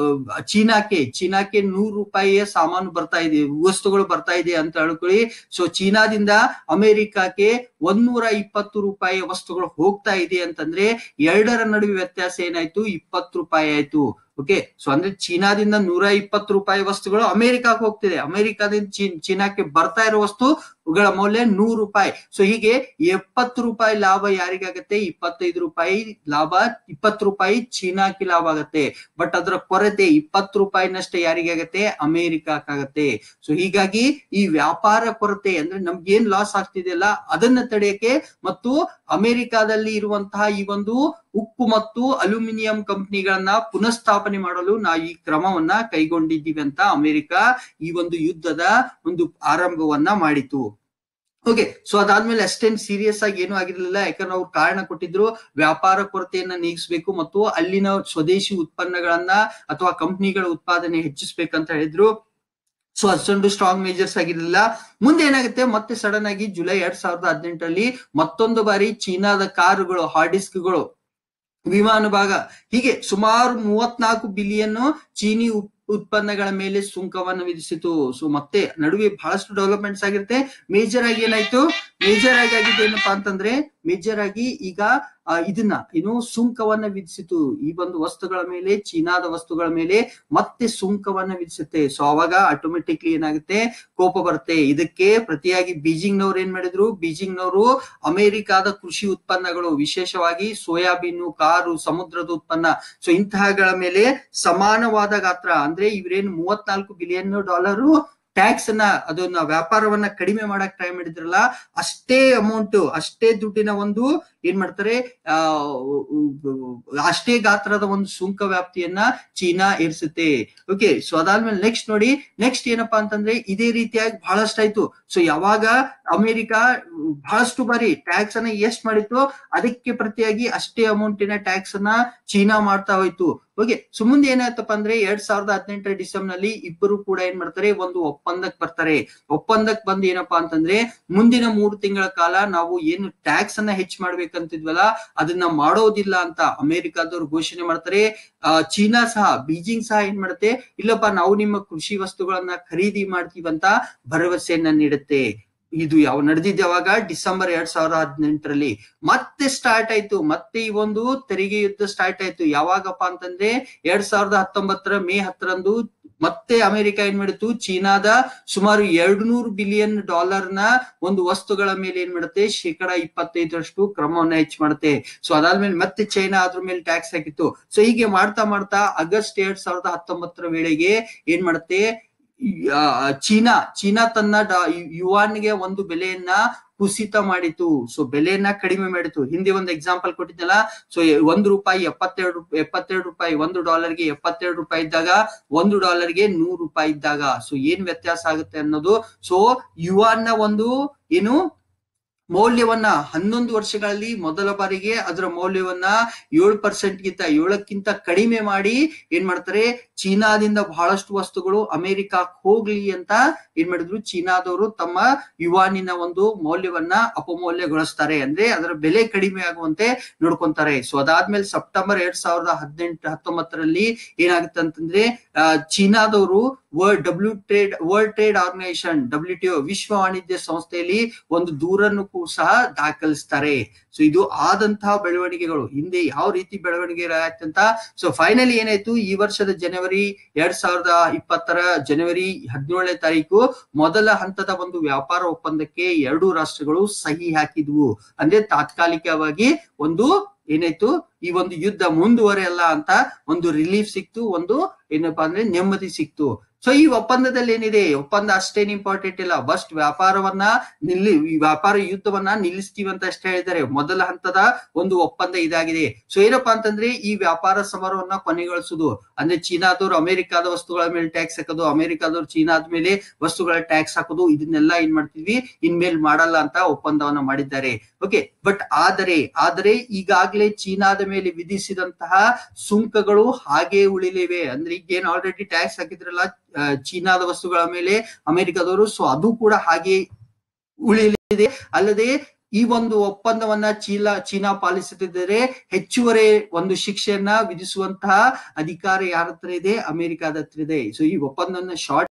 ಚೀನಾಕ್ಕೆ ಚೀನಾಕ್ಕೆ ನೂರು ರೂಪಾಯಿಯ ಸಾಮಾನು ಬರ್ತಾ ಇದೆ ವಸ್ತುಗಳು ಬರ್ತಾ ಇದೆ ಅಂತ ಹೇಳ್ಕೊಳ್ಳಿ ಸೊ ಚೀನಾದಿಂದ ಅಮೆರಿಕಕ್ಕೆ ಒಂದೂರ ಇಪ್ಪತ್ತು ರೂಪಾಯಿಯ ವಸ್ತುಗಳು ಹೋಗ್ತಾ ಇದೆ ಅಂತಂದ್ರೆ ಎರಡರ ನಡುವೆ ವ್ಯತ್ಯಾಸ ಏನಾಯ್ತು ಇಪ್ಪತ್ತು ರೂಪಾಯಿ ಆಯ್ತು ಓಕೆ ಸೊ ಅಂದ್ರೆ ಚೀನಾದಿಂದ ನೂರ ಇಪ್ಪತ್ತು ರೂಪಾಯಿ ವಸ್ತುಗಳು ಅಮೆರಿಕಾಕ್ಕೆ ಹೋಗ್ತಿದೆ ಅಮೆರಿಕಾದಿಂದ ಚೀನಾಕ್ಕೆ ಬರ್ತಾ ಇರೋ ವಸ್ತುಗಳ ಮೌಲ್ಯ ನೂರು ರೂಪಾಯಿ ಸೊ ಹೀಗೆ ಎಪ್ಪತ್ತು ರೂಪಾಯಿ ಲಾಭ ಯಾರಿಗಾಗತ್ತೆ ಇಪ್ಪತ್ತೈದು ರೂಪಾಯಿ ಲಾಭ ಇಪ್ಪತ್ತು ರೂಪಾಯಿ ಚೀನಾಕ್ಕೆ ಲಾಭ ಆಗತ್ತೆ ಬಟ್ ಅದರ ಕೊರತೆ ಇಪ್ಪತ್ತು ರೂಪಾಯಿನಷ್ಟೇ ಯಾರಿಗಾಗತ್ತೆ ಅಮೆರಿಕಾಗತ್ತೆ ಸೊ ಹೀಗಾಗಿ ಈ ವ್ಯಾಪಾರ ಕೊರತೆ ಅಂದ್ರೆ ನಮ್ಗೆ ಏನ್ ಲಾಸ್ ಆಗ್ತಿದೆಯಲ್ಲ ಅದನ್ನ ತಡೆಯಕ್ಕೆ ಮತ್ತು ಅಮೆರಿಕಾದಲ್ಲಿ ಇರುವಂತಹ ಈ ಒಂದು ಉಕ್ಕು ಮತ್ತು ಅಲ್ಯೂಮಿನಿಯಂ ಕಂಪನಿಗಳನ್ನ ಪುನಃಸ್ಥಾಪನೆ ಮಾಡಲು ನಾವು ಈ ಕ್ರಮವನ್ನ ಕೈಗೊಂಡಿದ್ದೀವಿ ಅಂತ ಅಮೆರಿಕ ಈ ಒಂದು ಯುದ್ಧದ ಒಂದು ಆರಂಭವನ್ನ ಮಾಡಿತು ಓಕೆ ಸೊ ಅದಾದ್ಮೇಲೆ ಅಷ್ಟೇನ್ ಸೀರಿಯಸ್ ಆಗಿ ಏನು ಆಗಿರ್ಲಿಲ್ಲ ಯಾಕಂದ್ರೆ ಅವ್ರು ಕಾರಣ ಕೊಟ್ಟಿದ್ರು ವ್ಯಾಪಾರ ಕೊರತೆಯನ್ನ ನೀಗಿಸ್ಬೇಕು ಮತ್ತು ಅಲ್ಲಿನ ಸ್ವದೇಶಿ ಉತ್ಪನ್ನಗಳನ್ನ ಅಥವಾ ಕಂಪ್ನಿಗಳ ಉತ್ಪಾದನೆ ಹೆಚ್ಚಿಸ್ಬೇಕಂತ ಹೇಳಿದ್ರು ಸೊ ಅಷ್ಟೊಂದು ಸ್ಟ್ರಾಂಗ್ ಮೇಜರ್ಸ್ ಆಗಿರ್ಲಿಲ್ಲ ಮುಂದೆ ಏನಾಗುತ್ತೆ ಮತ್ತೆ ಸಡನ್ ಆಗಿ ಜುಲೈ ಎರಡ್ ಸಾವಿರದ ಹದಿನೆಂಟರಲ್ಲಿ ಮತ್ತೊಂದು ಬಾರಿ ಚೀನಾದ ಕಾರುಗಳು ಹಾರ್ಡ್ ಡಿಸ್ಕ್ಗಳು ವಿಮಾನ ಭಾಗ ಹೀಗೆ ಸುಮಾರು ಮೂವತ್ನಾಲ್ಕು ಬಿಲಿಯನ್ ಚೀನಿ ಉತ್ಪನ್ನಗಳ ಮೇಲೆ ಸುಂಕವನ್ನು ವಿಧಿಸಿತು ಸೊ ಮತ್ತೆ ನಡುವೆ ಬಹಳಷ್ಟು ಡೆವಲಪ್ಮೆಂಟ್ಸ್ ಆಗಿರುತ್ತೆ ಮೇಜರ್ ಆಗಿ ಏನಾಯ್ತು ಮೇಜರ್ ಆಗಿ ಆಗಿದ್ದು ಏನಪ್ಪಾ ಅಂತಂದ್ರೆ ಮೇಜರ್ ಆಗಿ ಈಗ ಆ, ಇದನ್ನ ಏನು ಸುಂಕವನ್ನ ವಿಧಿಸಿತು ಈ ಒಂದು ವಸ್ತುಗಳ ಮೇಲೆ ಚೀನಾದ ವಸ್ತುಗಳ ಮೇಲೆ ಮತ್ತೆ ಸುಂಕವನ್ನ ವಿಧಿಸುತ್ತೆ ಸೊ ಅವಾಗ ಆಟೋಮೆಟಿಕ್ಲಿ ಏನಾಗುತ್ತೆ ಕೋಪ ಬರುತ್ತೆ ಇದಕ್ಕೆ ಪ್ರತಿಯಾಗಿ ಬೀಜಿಂಗ್ ನವ್ರು ಏನ್ ಮಾಡಿದ್ರು ಬೀಜಿಂಗ್ ನವರು ಅಮೆರಿಕಾದ ಕೃಷಿ ಉತ್ಪನ್ನಗಳು ವಿಶೇಷವಾಗಿ ಸೋಯಾಬೀನು ಕಾರು ಸಮುದ್ರದ ಉತ್ಪನ್ನ ಸೊ ಇಂತಹಗಳ ಮೇಲೆ ಸಮಾನವಾದ ಗಾತ್ರ ಅಂದ್ರೆ ಇವ್ರೇನು ಮೂವತ್ನಾಲ್ಕು ಬಿಲಿಯನ್ ಡಾಲರ್ ಟ್ಯಾಕ್ಸ್ ಅನ್ನ ಅದನ್ನ ವ್ಯಾಪಾರವನ್ನ ಕಡಿಮೆ ಮಾಡಕ್ ಟ್ರೈ ಮಾಡಿದ್ರಲ್ಲ ಅಷ್ಟೇ ಅಮೌಂಟ್ ಅಷ್ಟೇ ದುಡ್ಡಿನ ಒಂದು ಏನ್ ಮಾಡ್ತಾರೆ ಆ ಅಷ್ಟೇ ಗಾತ್ರದ ಒಂದು ಸುಂಕ ವ್ಯಾಪ್ತಿಯನ್ನ ಚೀನಾ ಏರಿಸುತ್ತೆ ಓಕೆ ಸೊ ಅದಾದ್ಮೇಲೆ ನೆಕ್ಸ್ಟ್ ನೋಡಿ ನೆಕ್ಸ್ಟ್ ಏನಪ್ಪಾ ಅಂತಂದ್ರೆ ಇದೇ ರೀತಿಯಾಗಿ ಬಹಳಷ್ಟು ಆಯ್ತು ಸೊ ಯಾವಾಗ ಅಮೆರಿಕ ಬಹಳಷ್ಟು ಬಾರಿ ಟ್ಯಾಕ್ಸ್ ಅನ್ನ ಎಷ್ಟ್ ಮಾಡಿತ್ತು ಅದಕ್ಕೆ ಪ್ರತಿಯಾಗಿ ಅಷ್ಟೇ ಅಮೌಂಟಿನ ಟ್ಯಾಕ್ಸ್ ಅನ್ನ ಚೀನಾ ಮಾಡ್ತಾ ಹೋಯ್ತು ಓಕೆ ಸೊ ಮುಂದೆ ಏನಾಯ್ತಪ್ಪ ಅಂದ್ರೆ ಎರಡ್ ಸಾವಿರದ ಹದಿನೆಂಟರ ಡಿಸೆಂಬರ್ ನಲ್ಲಿ ಇಬ್ಬರು ಕೂಡ ಏನ್ ಮಾಡ್ತಾರೆ ಒಂದು ಒಪ್ಪಂದಕ್ಕೆ ಬರ್ತಾರೆ ಒಪ್ಪಂದಕ್ಕೆ ಬಂದು ಏನಪ್ಪಾ ಅಂತಂದ್ರೆ ಮುಂದಿನ ಮೂರು ತಿಂಗಳ ಕಾಲ ನಾವು ಏನು ಟ್ಯಾಕ್ಸ್ ಅನ್ನ ಹೆಚ್ಚು ಮಾಡ್ಬೇಕಂತಿದ್ವಲ್ಲ ಅದನ್ನ ಮಾಡೋದಿಲ್ಲ ಅಂತ ಅಮೆರಿಕಾದವ್ರು ಘೋಷಣೆ ಮಾಡ್ತಾರೆ ಆ ಚೀನಾ ಸಹ ಬೀಜಿಂಗ್ ಸಹ ಏನ್ ಮಾಡುತ್ತೆ ಇಲ್ಲಪ್ಪ ನಾವು ನಿಮ್ಮ ಕೃಷಿ ವಸ್ತುಗಳನ್ನ ಖರೀದಿ ಮಾಡ್ತೀವಂತ ಭರವಸೆಯನ್ನ ನೀಡುತ್ತೆ ಇದು ಯಾವ ನಡೆದಿದ್ದು ಯಾವಾಗ ಡಿಸೆಂಬರ್ ಎರಡ್ ಸಾವಿರದ ಹದಿನೆಂಟರಲ್ಲಿ ಮತ್ತೆ ಸ್ಟಾರ್ಟ್ ಆಯ್ತು ಮತ್ತೆ ಈ ಒಂದು ತೆರಿಗೆ ಯುದ್ಧ ಸ್ಟಾರ್ಟ್ ಆಯ್ತು ಯಾವಾಗಪ್ಪ ಅಂತಂದ್ರೆ ಎರಡ್ ಸಾವಿರದ ಹತ್ತೊಂಬತ್ತರ ಮೇ ಹತ್ತರಂದು ಮತ್ತೆ ಅಮೆರಿಕ ಏನ್ ಮಾಡಿತು ಚೀನಾದ ಸುಮಾರು ಎರಡು ನೂರು ಬಿಲಿಯನ್ ಡಾಲರ್ ನ ಒಂದು ವಸ್ತುಗಳ ಮೇಲೆ ಏನ್ ಮಾಡುತ್ತೆ ಶೇಕಡ ಇಪ್ಪತ್ತೈದರಷ್ಟು ಕ್ರಮವನ್ನ ಹೆಚ್ಚು ಮಾಡುತ್ತೆ ಸೊ ಅದಾದ್ಮೇಲೆ ಮತ್ತೆ ಚೈನಾ ಅದ್ರ ಮೇಲೆ ಟ್ಯಾಕ್ಸ್ ಹಾಕಿತ್ತು ಸೊ ಹೀಗೆ ಮಾಡ್ತಾ ಮಾಡ್ತಾ ಆಗಸ್ಟ್ ಎರಡ್ ಸಾವಿರದ ಹತ್ತೊಂಬತ್ತರ ವೇಳೆಗೆ ಏನ್ ಮಾಡುತ್ತೆ ಈ, ಆ, ಚೀನಾ ಚೀನಾ ತನ್ನ ಡಾ- ಯುವಾನ್ಗೆ ಒಂದು ಬೆಲೆಯನ್ನ ಕುಸಿತ ಮಾಡಿತು ಸೊ ಬೆಲೆಯನ್ನ ಕಡಿಮೆ ಮಾಡಿತು ಹಿಂದೆ ಒಂದು ಎಕ್ಸಾಂಪಲ್ ಕೊಟ್ಟಿದ್ದಲ್ಲ ಸೊ ಒಂದು ರೂಪಾಯಿ ಎಪ್ಪತ್ತೆರಡು ರೂಪಾಯಿ ಎಪ್ಪತ್ತೆರಡು ರೂಪಾಯಿ ಒಂದು ಡಾಲರ್ಗೆ ಎಪ್ಪತ್ತೆರಡು ರೂಪಾಯಿ ಇದ್ದಾಗ ಒಂದು ಡಾಲರ್ಗೆ ನೂರು ರೂಪಾಯಿ ಇದ್ದಾಗ ಸೊ ಏನ್ ವ್ಯತ್ಯಾಸ ಆಗುತ್ತೆ ಅನ್ನೋದು ಸೊ ಯುವಾನ್ನ ಒಂದು ಏನು ಮೌಲ್ಯವನ್ನ ಹನ್ನೊಂದು ವರ್ಷಗಳಲ್ಲಿ ಮೊದಲ ಬಾರಿಗೆ ಅದರ ಮೌಲ್ಯವನ್ನ ಏಳು ಪರ್ಸೆಂಟ್ ಗಿಂತ ಏಳಕ್ಕಿಂತ ಕಡಿಮೆ ಮಾಡಿ ಏನ್ ಮಾಡ್ತಾರೆ ಚೀನಾದಿಂದ ಬಹಳಷ್ಟು ವಸ್ತುಗಳು ಅಮೆರಿಕಕ್ಕೆ ಹೋಗ್ಲಿ ಅಂತ ಏನ್ ಮಾಡಿದ್ರು ಚೀನಾದವರು ತಮ್ಮ ಯುವಾನಿನ ಒಂದು ಮೌಲ್ಯವನ್ನ ಅಪಮೌಲ್ಯಗೊಳಿಸ್ತಾರೆ ಅಂದ್ರೆ ಅದರ ಬೆಲೆ ಕಡಿಮೆ ಆಗುವಂತೆ ನೋಡ್ಕೊಂತಾರೆ ಸೊ ಅದಾದ್ಮೇಲೆ ಸೆಪ್ಟೆಂಬರ್ ಎರಡ್ ಸಾವಿರದ ಹದಿನೆಂಟು ಹತ್ತೊಂಬತ್ತರಲ್ಲಿ ಏನಾಗುತ್ತೆ ಅಂತಂದ್ರೆ ಆ, ಚೀನಾದವರು world W trade world trade organisation W T ವಿಶ್ವ ವಾಣಿಜ್ಯ ಸಂಸ್ಥೆಯಲ್ಲಿ ಒಂದು ದೂರನ್ನು ಕೂಡ ಸಹ ದಾಖಲಿಸ್ತಾರೆ ಸೊ ಇದು ಆದಂತಹ ಬೆಳವಣಿಗೆಗಳು ಹಿಂದೆ ಯಾವ ರೀತಿ ಬೆಳವಣಿಗೆ ಆಯ್ತಂತ ಸೊ ಫೈನಲಿ ಏನಾಯ್ತು ಈ ವರ್ಷದ ಜನವರಿ ಎರಡ್ ಸಾವಿರದ ಇಪ್ಪತ್ತರ ಜನವರಿ ಹದಿನೇಳನೇ ತಾರೀಕು ಮೊದಲ ಹಂತದ ಒಂದು ವ್ಯಾಪಾರ ಒಪ್ಪಂದಕ್ಕೆ ಎರಡೂ ರಾಷ್ಟ್ರಗಳು ಸಹಿ ಹಾಕಿದ್ವು ಅಂದ್ರೆ ತಾತ್ಕಾಲಿಕವಾಗಿ ಒಂದು ಏನಾಯ್ತು ಈ ಒಂದು ಯುದ್ಧ ಮುಂದುವರೆಯಲ್ಲ ಅಂತ ಒಂದು ರಿಲೀಫ್ ಸಿಕ್ತು ಒಂದು ಏನಪ್ಪಾ ಅಂದ್ರೆ ನೆಮ್ಮದಿ ಸಿಕ್ತು ಸೊ ಈ ಒಪ್ಪಂದದಲ್ಲಿ ಏನಿದೆ ಒಪ್ಪಂದ ಅಷ್ಟೇನ್ ಇಂಪಾರ್ಟೆಂಟ್ ಇಲ್ಲ ಬಸ್ಟ್ ವ್ಯಾಪಾರವನ್ನ ನಿಲ್ಲಿ ಈ ವ್ಯಾಪಾರ ಯುದ್ಧವನ್ನ ನಿಲ್ಲಿಸ್ತೀವಿ ಅಂತ ಅಷ್ಟೇ ಹೇಳಿದ್ದಾರೆ ಮೊದಲ ಹಂತದ ಒಂದು ಒಪ್ಪಂದ ಇದಾಗಿದೆ ಸೊ ಏನಪ್ಪಾ ಅಂತಂದ್ರೆ ಈ ವ್ಯಾಪಾರ ಸಮರವನ್ನ ಕೊನೆಗೊಳಿಸುದು ಅಂದ್ರೆ ಚೀನಾದವ್ರು ಅಮೆರಿಕಾದ ವಸ್ತುಗಳ ಮೇಲೆ ಟ್ಯಾಕ್ಸ್ ಹಾಕೋದು ಅಮೆರಿಕಾದವ್ರು ಚೀನಾದ ಮೇಲೆ ವಸ್ತುಗಳ ಟ್ಯಾಕ್ಸ್ ಹಾಕೋದು ಇದನ್ನೆಲ್ಲ ಏನ್ ಮಾಡ್ತಿದ್ವಿ ಇನ್ಮೇಲ್ ಮಾಡಲ್ಲ ಅಂತ ಒಪ್ಪಂದವನ್ನ ಮಾಡಿದ್ದಾರೆ ಓಕೆ ಬಟ್ ಆದರೆ ಆದರೆ ಈಗಾಗಲೇ ಚೀನಾದ ಮೇಲೆ ವಿಧಿಸಿದಂತಹ ಸುಂಕಗಳು ಹಾಗೆ ಉಳಿಲಿವೆ ಅಂದ್ರೆ ಈಗ ಏನ್ ಆಲ್ರೆಡಿ ಟ್ಯಾಕ್ಸ್ ಹಾಕಿದ್ರಲ್ಲ ಆ, ಚೀನಾದ ವಸ್ತುಗಳ ಮೇಲೆ ಅಮೆರಿಕದವರು ಸೊ ಅದು ಕೂಡ ಹಾಗೆ ಉಳಿಲಿದೆ ಅಲ್ಲದೆ ಈ ಒಂದು ಒಪ್ಪಂದವನ್ನ ಚೀನಾ ಚೀನಾ ಪಾಲಿಸುತ್ತಿದ್ದರೆ ಹೆಚ್ಚುವರಿ ಒಂದು ಶಿಕ್ಷೆಯನ್ನ ವಿಧಿಸುವಂತಹ ಅಧಿಕಾರ ಯಾರ ಹತ್ರ ಇದೆ ಅಮೆರಿಕಾದ ಹತ್ರ ಇದೆ ಸೊ ಈ ಒಪ್ಪಂದವನ್ನ ಶಾರ್ಟ್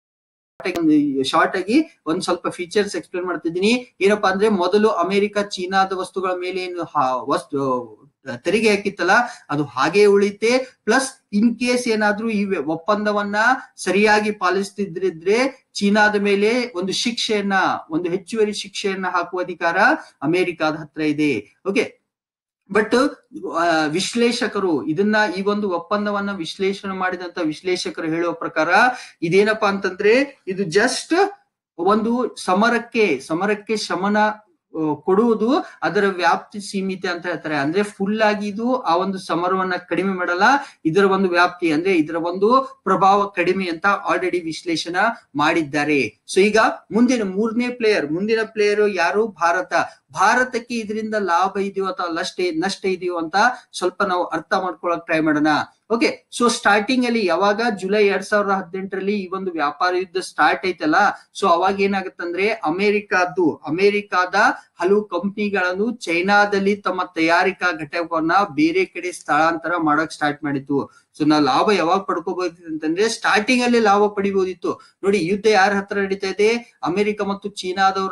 ಶಾರ್ಟ್ ಆಗಿ ಒಂದ್ ಸ್ವಲ್ಪ ಫೀಚರ್ಸ್ ಎಕ್ಸ್ಪ್ಲೇನ್ ಮಾಡ್ತಿದ್ದೀನಿ ಏನಪ್ಪಾ ಅಂದ್ರೆ ಮೊದಲು ಅಮೆರಿಕ ಚೀನಾದ ವಸ್ತುಗಳ ಮೇಲೆ ಏನು ಹಾ- ವಸ್ತು ತೆರಿಗೆ ಹಾಕಿತ್ತಲ್ಲ ಅದು ಹಾಗೆ ಉಳಿತೆ ಪ್ಲಸ್ ಇನ್ ಕೇಸ್ ಏನಾದ್ರೂ ಈ ವ್ಯ- ಒಪ್ಪಂದವನ್ನ ಸರಿಯಾಗಿ ಪಾಲಿಸ್ತಿದ್ರೆ ಚೀನಾದ ಮೇಲೆ ಒಂದು ಶಿಕ್ಷೆಯನ್ನ ಒಂದು ಹೆಚ್ಚುವರಿ ಶಿಕ್ಷೆಯನ್ನ ಹಾಕುವ ಅಧಿಕಾರ ಅಮೆರಿಕಾದ ಹತ್ರ ಇದೆ ಓಕೆ ಬಟ್ ವಿಶ್ಲೇಷಕರು ಇದನ್ನ ಈ ಒಂದು ಒಪ್ಪಂದವನ್ನ ವಿಶ್ಲೇಷಣೆ ಮಾಡಿದಂತ ವಿಶ್ಲೇಷಕರು ಹೇಳುವ ಪ್ರಕಾರ ಇದೇನಪ್ಪಾ ಅಂತಂದ್ರೆ ಇದು ಜಸ್ಟ್ ಒಂದು ಸಮರಕ್ಕೆ ಸಮರಕ್ಕೆ ಶಮನ ಆ, ಕೊಡುವುದು ಅದರ ವ್ಯಾಪ್ತಿ ಸೀಮಿತ ಅಂತ ಹೇಳ್ತಾರೆ ಅಂದ್ರೆ ಫುಲ್ ಆಗಿ ಇದು ಆ ಒಂದು ಸಮರವನ್ನ ಕಡಿಮೆ ಮಾಡಲ್ಲ ಇದರ ಒಂದು ವ್ಯಾಪ್ತಿ ಅಂದ್ರೆ ಇದರ ಒಂದು ಪ್ರಭಾವ ಕಡಿಮೆ ಅಂತ ಆಲ್ರೆಡಿ ವಿಶ್ಲೇಷಣೆ ಮಾಡಿದ್ದಾರೆ ಸೊ ಈಗ ಮುಂದಿನ ಮೂರನೇ ಪ್ಲೇಯರ್ ಮುಂದಿನ ಪ್ಲೇಯರ್ ಯಾರು ಭಾರತ ಭಾರತಕ್ಕೆ ಇದರಿಂದ ಲಾಭ ಇದೆಯೋ ಅಥವಾ ನಷ್ಟ ನಷ್ಟ ಇದೆಯೋ ಅಂತ ಸ್ವಲ್ಪ ನಾವು ಅರ್ಥ ಮಾಡ್ಕೊಳಕ್ ಟ್ರೈ ಮಾಡೋಣ ಓಕೆ ಸೊ ಸ್ಟಾರ್ಟಿಂಗ್ ಅಲ್ಲಿ ಯಾವಾಗ ಜುಲೈ ಎರಡ್ ಸಾವಿರದ ಹದಿನೆಂಟರಲ್ಲಿ ಈ ಒಂದು ವ್ಯಾಪಾರ ಯುದ್ಧ ಸ್ಟಾರ್ಟ್ ಐತಲ್ಲ ಸೊ ಅವಾಗ ಏನಾಗುತ್ತಂದ್ರೆ ಅಮೆರಿಕಾದ್ದು ಅಮೆರಿಕಾದ ಹಲವು ಕಂಪ್ನಿಗಳನ್ನು ಚೈನಾದಲ್ಲಿ ತಮ್ಮ ತಯಾರಿಕಾ ಘಟಕವನ್ನ ಬೇರೆ ಕಡೆ ಸ್ಥಳಾಂತರ ಮಾಡಕ್ ಸ್ಟಾರ್ಟ್ ಮಾಡಿತ್ತು ಸೊ ನಾವು ಲಾಭ ಯಾವಾಗ ಪಡ್ಕೋಬಹುದು ಅಂತಂದ್ರೆ ಸ್ಟಾರ್ಟಿಂಗ್ ಅಲ್ಲಿ ಲಾಭ ಪಡಿಬಹುದಿತ್ತು ನೋಡಿ ಯುದ್ಧ ಯಾರ ಹತ್ರ ನಡೀತಾ ಇದೆ ಅಮೆರಿಕ ಮತ್ತು ಚೀನಾದವರ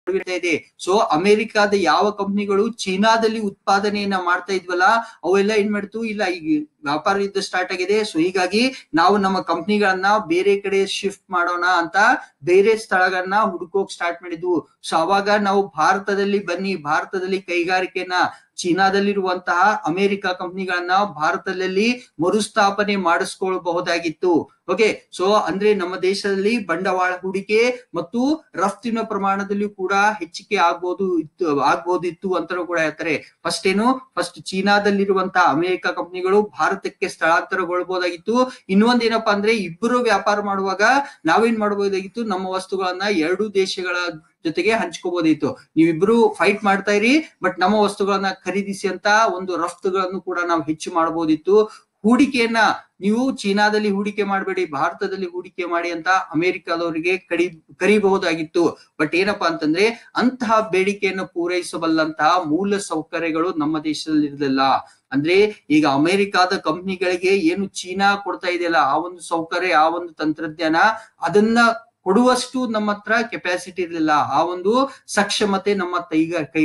ನಡುವೆ ಇದೆ ಸೊ ಅಮೆರಿಕಾದ ಯಾವ ಕಂಪ್ನಿಗಳು ಚೀನಾದಲ್ಲಿ ಉತ್ಪಾದನೆಯನ್ನ ಮಾಡ್ತಾ ಇದ್ವಲ್ಲ ಅವೆಲ್ಲ ಏನ್ ಮಾಡ್ತು ಇಲ್ಲ ಈಗ ವ್ಯಾಪಾರ ಯುದ್ಧ ಸ್ಟಾರ್ಟ್ ಆಗಿದೆ ಸೊ ಹೀಗಾಗಿ ನಾವು ನಮ್ಮ ಕಂಪ್ನಿಗಳನ್ನ ಬೇರೆ ಕಡೆ ಶಿಫ್ಟ್ ಮಾಡೋಣ ಅಂತ ಬೇರೆ ಸ್ಥಳಗಳನ್ನ ಹುಡುಕೋಕ್ ಸ್ಟಾರ್ಟ್ ಮಾಡಿದ್ವು ಸೊ ಅವಾಗ ನಾವು ಭಾರತದಲ್ಲಿ ಬನ್ನಿ ಭಾರತದಲ್ಲಿ ಕೈಗಾರಿಕೆನ ಚೀನಾದಲ್ಲಿರುವಂತಹ ಅಮೆರಿಕ ಕಂಪ್ನಿಗಳನ್ನ ಭಾರತದಲ್ಲಿ ಮರುಸ್ಥಾಪನೆ ಮಾಡಿಸ್ಕೊಳ್ಬಹುದಾಗಿತ್ತು ಓಕೆ ಸೊ ಅಂದ್ರೆ ನಮ್ಮ ದೇಶದಲ್ಲಿ ಬಂಡವಾಳ ಹೂಡಿಕೆ ಮತ್ತು ರಫ್ತಿನ ಪ್ರಮಾಣದಲ್ಲಿ ಕೂಡ ಹೆಚ್ಚಿಗೆ ಆಗ್ಬೋದು ಇತ್ತು ಆಗ್ಬೋದಿತ್ತು ಅಂತ ಕೂಡ ಹೇಳ್ತಾರೆ ಫಸ್ಟ್ ಏನು ಫಸ್ಟ್ ಚೀನಾದಲ್ಲಿರುವಂತಹ ಅಮೆರಿಕ ಕಂಪ್ನಿಗಳು ಭಾರತಕ್ಕೆ ಸ್ಥಳಾಂತರಗೊಳ್ಬಹುದಾಗಿತ್ತು ಇನ್ನೊಂದ್ ಏನಪ್ಪಾ ಅಂದ್ರೆ ಇಬ್ಬರು ವ್ಯಾಪಾರ ಮಾಡುವಾಗ ನಾವೇನ್ ಮಾಡಬಹುದಾಗಿತ್ತು ನಮ್ಮ ವಸ್ತುಗಳನ್ನ ಎರಡು ದೇಶಗಳ ಜೊತೆಗೆ ಹಂಚ್ಕೋಬಹುದಿತ್ತು ನೀವಿಬ್ರು ಫೈಟ್ ಮಾಡ್ತಾ ಇರಿ ಬಟ್ ನಮ್ಮ ವಸ್ತುಗಳನ್ನ ಖರೀದಿಸಿ ಅಂತ ಒಂದು ರಫ್ತುಗಳನ್ನು ಕೂಡ ನಾವು ಹೆಚ್ಚು ಮಾಡಬಹುದಿತ್ತು ಹೂಡಿಕೆಯನ್ನ ನೀವು ಚೀನಾದಲ್ಲಿ ಹೂಡಿಕೆ ಮಾಡಬೇಡಿ ಭಾರತದಲ್ಲಿ ಹೂಡಿಕೆ ಮಾಡಿ ಅಂತ ಅಮೆರಿಕದವರಿಗೆ ಕಡಿ ಕರಿಬಹುದಾಗಿತ್ತು ಬಟ್ ಏನಪ್ಪಾ ಅಂತಂದ್ರೆ ಅಂತಹ ಬೇಡಿಕೆಯನ್ನು ಪೂರೈಸಬಲ್ಲಂತಹ ಮೂಲ ಸೌಕರ್ಯಗಳು ನಮ್ಮ ದೇಶದಲ್ಲಿ ಇರಲಿಲ್ಲ ಅಂದ್ರೆ ಈಗ ಅಮೆರಿಕಾದ ಕಂಪ್ನಿಗಳಿಗೆ ಏನು ಚೀನಾ ಕೊಡ್ತಾ ಇದೆಯಲ್ಲ ಆ ಒಂದು ಸೌಕರ್ಯ ಆ ಒಂದು ತಂತ್ರಜ್ಞಾನ ಅದನ್ನ ಕೊಡುವಷ್ಟು ನಮ್ಮ ಹತ್ರ ಕೆಪಾಸಿಟಿ ಇರಲಿಲ್ಲ ಆ ಒಂದು ಸಕ್ಷಮತೆ ನಮ್ಮ ತೈಗ ಕೈ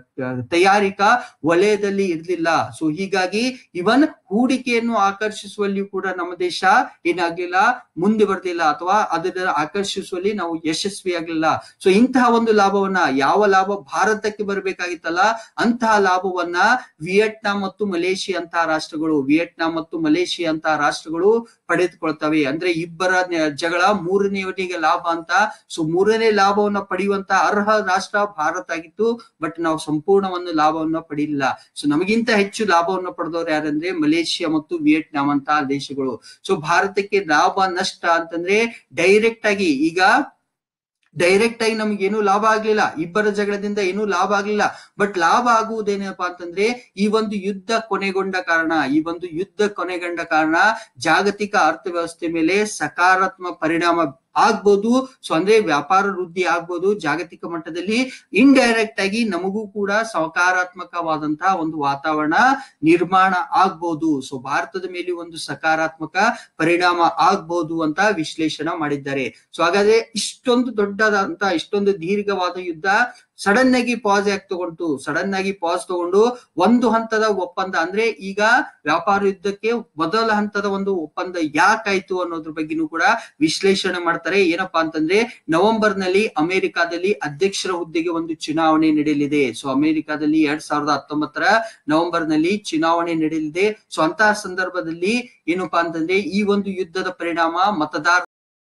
ತಯಾರಿಕಾ ವಲಯದಲ್ಲಿ ಇರಲಿಲ್ಲ ಸೊ ಹೀಗಾಗಿ ಇವನ್ ಹೂಡಿಕೆಯನ್ನು ಆಕರ್ಷಿಸುವಲ್ಲಿ ಕೂಡ ನಮ್ಮ ದೇಶ ಏನಾಗ್ಲಿಲ್ಲ ಮುಂದೆ ಬರ್ಲಿಲ್ಲ ಅಥವಾ ಅದನ್ನ ಆಕರ್ಷಿಸುವಲ್ಲಿ ನಾವು ಯಶಸ್ವಿ ಆಗ್ಲಿಲ್ಲ ಸೊ ಇಂತಹ ಒಂದು ಲಾಭವನ್ನ ಯಾವ ಲಾಭ ಭಾರತಕ್ಕೆ ಬರಬೇಕಾಗಿತ್ತಲ್ಲ ಅಂತಹ ಲಾಭವನ್ನ ವಿಯೆಟ್ನಾಂ ಮತ್ತು ಮಲೇಷಿಯಾ ಅಂತಹ ರಾಷ್ಟ್ರಗಳು ವಿಯೆಟ್ನಾಂ ಮತ್ತು ಮಲೇಷಿಯಾ ಅಂತಹ ರಾಷ್ಟ್ರಗಳು ಪಡೆದುಕೊಳ್ತವೆ ಅಂದ್ರೆ ಇಬ್ಬರ ಜಗಳ ಮೂರನೆಯವನಿಗೆ ಲಾಭ ಅಂತ ಸೊ ಮೂರನೇ ಲಾಭವನ್ನ ಪಡೆಯುವಂತ ಅರ್ಹ ರಾಷ್ಟ್ರ ಭಾರತ ಆಗಿತ್ತು ಬಟ್ ನಾವು ಸಂಪೂರ್ಣ ಒಂದು ಲಾಭವನ್ನ ಪಡೀಲಿಲ್ಲ ಸೊ ನಮಗಿಂತ ಹೆಚ್ಚು ಲಾಭವನ್ನ ಪಡೆದವ್ರು ಯಾರಂದ್ರೆ ಮಲೇಷಿಯಾ ಮತ್ತು ವಿಯೆಟ್ನಾಂ ಅಂತ ದೇಶಗಳು ಸೊ ಭಾರತಕ್ಕೆ ಲಾಭ ನಷ್ಟ ಅಂತಂದ್ರೆ ಡೈರೆಕ್ಟ್ ಆಗಿ ಈಗ ಡೈರೆಕ್ಟ್ ಆಗಿ ನಮ್ಗೆ ಏನು ಲಾಭ ಆಗ್ಲಿಲ್ಲ ಇಬ್ಬರ ಜಗಳದಿಂದ ಏನೂ ಲಾಭ ಆಗ್ಲಿಲ್ಲ ಬಟ್ ಲಾಭ ಆಗುವುದೇನಪ್ಪಾ ಅಂತಂದ್ರೆ ಈ ಒಂದು ಯುದ್ಧ ಕೊನೆಗೊಂಡ ಕಾರಣ ಈ ಒಂದು ಯುದ್ಧ ಕೊನೆಗೊಂಡ ಕಾರಣ ಜಾಗತಿಕ ಅರ್ಥವ್ಯವಸ್ಥೆ ಮೇಲೆ ಸಕಾರಾತ್ಮಕ ಪರಿಣಾಮ ಆಗ್ಬೋದು ಸೊ ಅಂದ್ರೆ ವ್ಯಾಪಾರ ವೃದ್ಧಿ ಆಗ್ಬೋದು ಜಾಗತಿಕ ಮಟ್ಟದಲ್ಲಿ ಇಂಡೈರೆಕ್ಟ್ ಆಗಿ ನಮಗೂ ಕೂಡ ಸಕಾರಾತ್ಮಕವಾದಂತಹ ಒಂದು ವಾತಾವರಣ ನಿರ್ಮಾಣ ಆಗ್ಬೋದು ಸೊ ಭಾರತದ ಮೇಲೆ ಒಂದು ಸಕಾರಾತ್ಮಕ ಪರಿಣಾಮ ಆಗ್ಬೋದು ಅಂತ ವಿಶ್ಲೇಷಣೆ ಮಾಡಿದ್ದಾರೆ ಸೊ ಹಾಗಾದ್ರೆ ಇಷ್ಟೊಂದು ದೊಡ್ಡದಾದಂತ ಇಷ್ಟೊಂದು ದೀರ್ಘವಾದ ಯುದ್ಧ ಸಡನ್ ಆಗಿ ಪಾಸ್ ಯಾಕೆ ತಗೊಂಡು ಸಡನ್ ಆಗಿ ಪಾಸ್ ತಗೊಂಡು ಒಂದು ಹಂತದ ಒಪ್ಪಂದ ಅಂದ್ರೆ ಈಗ ವ್ಯಾಪಾರ ಯುದ್ಧಕ್ಕೆ ಮೊದಲ ಹಂತದ ಒಂದು ಒಪ್ಪಂದ ಯಾಕಾಯ್ತು ಅನ್ನೋದ್ರ ಬಗ್ಗೆನೂ ಕೂಡ ವಿಶ್ಲೇಷಣೆ ಮಾಡ್ತಾರೆ ಏನಪ್ಪಾ ಅಂತಂದ್ರೆ ನವೆಂಬರ್ ನಲ್ಲಿ ಅಮೆರಿಕಾದಲ್ಲಿ ಅಧ್ಯಕ್ಷರ ಹುದ್ದೆಗೆ ಒಂದು ಚುನಾವಣೆ ನಡೆಯಲಿದೆ ಸೊ ಅಮೆರಿಕಾದಲ್ಲಿ ಎರಡ್ ಸಾವಿರದ ಹತ್ತೊಂಬತ್ತರ ನವೆಂಬರ್ ನಲ್ಲಿ ಚುನಾವಣೆ ನಡೆಯಲಿದೆ ಸೊ ಅಂತಹ ಸಂದರ್ಭದಲ್ಲಿ ಏನಪ್ಪಾ ಅಂತಂದ್ರೆ ಈ ಒಂದು ಯುದ್ಧದ ಪರಿಣಾಮ ಮತದಾರ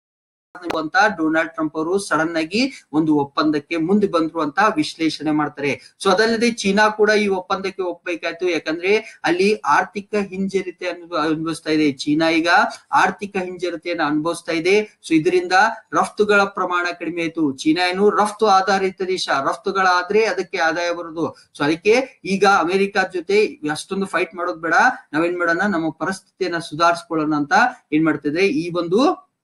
ಅಂತ ಡೊನಾಲ್ಡ್ ಟ್ರಂಪ್ ಅವರು ಸಡನ್ ಆಗಿ ಒಂದು ಒಪ್ಪಂದಕ್ಕೆ ಮುಂದೆ ಬಂದ್ರು ಅಂತ ವಿಶ್ಲೇಷಣೆ ಮಾಡ್ತಾರೆ ಸೊ ಅದಲ್ಲದೆ ಚೀನಾ ಕೂಡ ಈ ಒಪ್ಪಂದಕ್ಕೆ ಒಪ್ಪಬೇಕಾಯ್ತು ಯಾಕಂದ್ರೆ ಅಲ್ಲಿ ಆರ್ಥಿಕ ಹಿಂಜರಿತೆ ಅನುಭವಿಸ್ತಾ ಇದೆ ಚೀನಾ ಈಗ ಆರ್ಥಿಕ ಹಿಂಜರಿತೆಯನ್ನು ಅನುಭವಿಸ್ತಾ ಇದೆ ಸೊ ಇದರಿಂದ ರಫ್ತುಗಳ ಪ್ರಮಾಣ ಕಡಿಮೆ ಆಯ್ತು ಚೀನಾ ಏನು ರಫ್ತು ಆಧಾರಿತ ದೇಶ ರಫ್ತುಗಳಾದ್ರೆ ಅದಕ್ಕೆ ಆದಾಯ ಬರುದು ಸೊ ಅದಕ್ಕೆ ಈಗ ಅಮೆರಿಕ ಜೊತೆ ಅಷ್ಟೊಂದು ಫೈಟ್ ಮಾಡೋದ್ ಬೇಡ ನಾವೇನ್ ಮಾಡೋಣ ನಮ್ಮ ಪರಿಸ್ಥಿತಿಯನ್ನ ಸುಧಾರಿಸ್ಕೊಳ್ಳೋಣ ಅಂತ ಏನ್ ಮಾಡ್ತಿದ್ರೆ ಈ ಒಂದು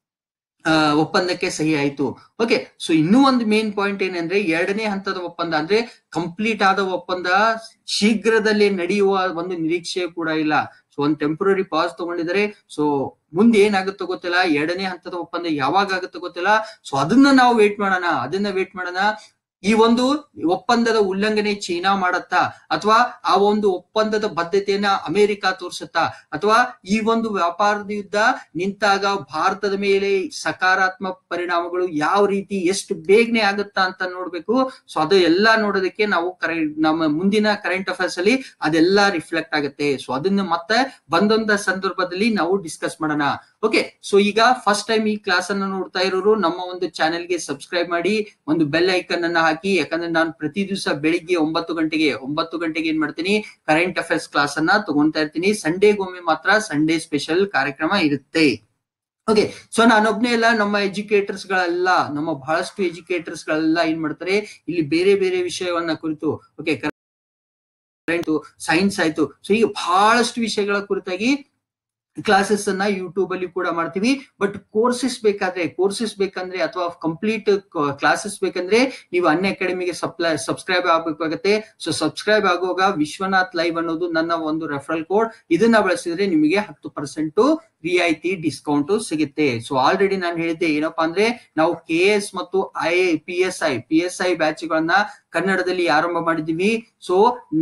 ಒಪ್ಪಂದಕ್ಕೆ ಸಹಿ ಆಯ್ತು ಓಕೆ ಸೊ ಇನ್ನೂ ಒಂದು ಮೇನ್ ಪಾಯಿಂಟ್ ಏನಂದ್ರೆ ಎರಡನೇ ಹಂತದ ಒಪ್ಪಂದ ಅಂದ್ರೆ ಕಂಪ್ಲೀಟ್ ಆದ ಒಪ್ಪಂದ ಶೀಘ್ರದಲ್ಲೇ ನಡೆಯುವ ಒಂದು ನಿರೀಕ್ಷೆ ಕೂಡ ಇಲ್ಲ ಸೊ ಒಂದು ಟೆಂಪರರಿ ಪಾಸ್ ತಗೊಂಡಿದ್ದಾರೆ ಸೊ ಮುಂದೆ ಏನಾಗುತ್ತೋ ಗೊತ್ತಿಲ್ಲ ಎರಡನೇ ಹಂತದ ಒಪ್ಪಂದ ಯಾವಾಗ ಆಗುತ್ತೋ ಗೊತ್ತಿಲ್ಲ ಸೊ ಅದನ್ನ ನಾವು ವೇಟ್ ಮಾಡೋಣ ಅದನ್ನ ವೇಟ್ ಮಾಡೋಣ ಈ ಒಂದು ಒಪ್ಪಂದದ ಉಲ್ಲಂಘನೆ ಚೀನಾ ಮಾಡತ್ತಾ ಅಥವಾ ಆ ಒಂದು ಒಪ್ಪಂದದ ಬದ್ಧತೆಯನ್ನ ಅಮೆರಿಕ ತೋರ್ಸತ್ತಾ ಅಥವಾ ಈ ಒಂದು ವ್ಯಾಪಾರದ ಯುದ್ಧ ನಿಂತಾಗ ಭಾರತದ ಮೇಲೆ ಸಕಾರಾತ್ಮಕ ಪರಿಣಾಮಗಳು ಯಾವ ರೀತಿ ಎಷ್ಟು ಬೇಗನೆ ಆಗುತ್ತಾ ಅಂತ ನೋಡ್ಬೇಕು ಸೊ ಅದು ಎಲ್ಲಾ ನೋಡೋದಕ್ಕೆ ನಾವು ಕರೆ ನಮ್ಮ ಮುಂದಿನ ಕರೆಂಟ್ ಅಫೇರ್ಸ್ ಅಲ್ಲಿ ಅದೆಲ್ಲ ರಿಫ್ಲೆಕ್ಟ್ ಆಗುತ್ತೆ ಸೊ ಅದನ್ನ ಮತ್ತೆ ಬಂದೊಂದ ಸಂದರ್ಭದಲ್ಲಿ ನಾವು ಡಿಸ್ಕಸ್ ಮಾಡೋಣ ಓಕೆ ಸೊ ಈಗ ಫಸ್ಟ್ ಟೈಮ್ ಈ ಕ್ಲಾಸ್ ಅನ್ನ ನೋಡ್ತಾ ಇರೋರು ನಮ್ಮ ಒಂದು ಚಾನೆಲ್ಗೆ ಸಬ್ಸ್ಕ್ರೈಬ್ ಮಾಡಿ ಒಂದು ಬೆಲ್ ಐಕನ್ ಅನ್ನ ಹಾಕಿ ಯಾಕಂದ್ರೆ ನಾನು ಪ್ರತಿ ದಿವಸ ಬೆಳಿಗ್ಗೆ ಒಂಬತ್ತು ಗಂಟೆಗೆ ಒಂಬತ್ತು ಗಂಟೆಗೆ ಏನ್ ಮಾಡ್ತೀನಿ ಕರೆಂಟ್ ಅಫೇರ್ಸ್ ಕ್ಲಾಸ್ ಅನ್ನ ತಗೊಂತಾ ಇರ್ತೀನಿ ಸಂಡೇಗೊಮ್ಮೆ ಮಾತ್ರ ಸಂಡೇ ಸ್ಪೆಷಲ್ ಕಾರ್ಯಕ್ರಮ ಇರುತ್ತೆ ಓಕೆ ಸೊ ನಾನೊಬ್ನೇ ಎಲ್ಲ ನಮ್ಮ ಎಜುಕೇಟರ್ಸ್ ಗಳೆಲ್ಲ ನಮ್ಮ ಬಹಳಷ್ಟು ಎಜುಕೇಟರ್ಸ್ ಗಳೆಲ್ಲ ಏನ್ ಮಾಡ್ತಾರೆ ಇಲ್ಲಿ ಬೇರೆ ಬೇರೆ ವಿಷಯವನ್ನ ಕುರಿತು ಓಕೆ ಕರೆಂಟ್ ಸೈನ್ಸ್ ಆಯ್ತು ಸೊ ಈಗ ಬಹಳಷ್ಟು ವಿಷಯಗಳ ಕುರಿತಾಗಿ ಕ್ಲಾಸಸ್ ಅನ್ನ ಯೂಟ್ಯೂಬ್ ಅಲ್ಲಿ ಕೂಡ ಮಾಡ್ತೀವಿ ಬಟ್ ಕೋರ್ಸಸ್ ಬೇಕಾದ್ರೆ ಕೋರ್ಸಸ್ ಬೇಕಂದ್ರೆ ಅಥವಾ ಕಂಪ್ಲೀಟ್ ಕ್ಲಾಸಸ್ ಬೇಕಂದ್ರೆ ನೀವು ಅನ್ಯ ಅಕಾಡೆಮಿಗೆ ಸಪ್ಲೈ ಸಬ್ಸ್ಕ್ರೈಬ್ ಆಗಬೇಕಾಗತ್ತೆ ಸೊ ಸಬ್ಸ್ಕ್ರೈಬ್ ಆಗುವಾಗ ವಿಶ್ವನಾಥ್ ಲೈವ್ ಅನ್ನೋದು ನನ್ನ ಒಂದು ರೆಫರಲ್ ಕೋಡ್ ಇದನ್ನ ಬಳಸಿದ್ರೆ ನಿಮಗೆ ಹತ್ತು ಪರ್ಸೆಂಟ್ ರಿಯಾಯಿತಿ ಡಿಸ್ಕೌಂಟ್ ಸಿಗುತ್ತೆ ಸೊ ಆಲ್ರೆಡಿ ನಾನು ಹೇಳಿದ್ದೆ ಏನಪ್ಪಾ ಅಂದ್ರೆ ನಾವು ಕೆ ಎಸ್ ಮತ್ತು I P S I P S I batch ಗಳನ್ನ ಕನ್ನಡದಲ್ಲಿ ಆರಂಭ ಮಾಡಿದೀವಿ ಸೊ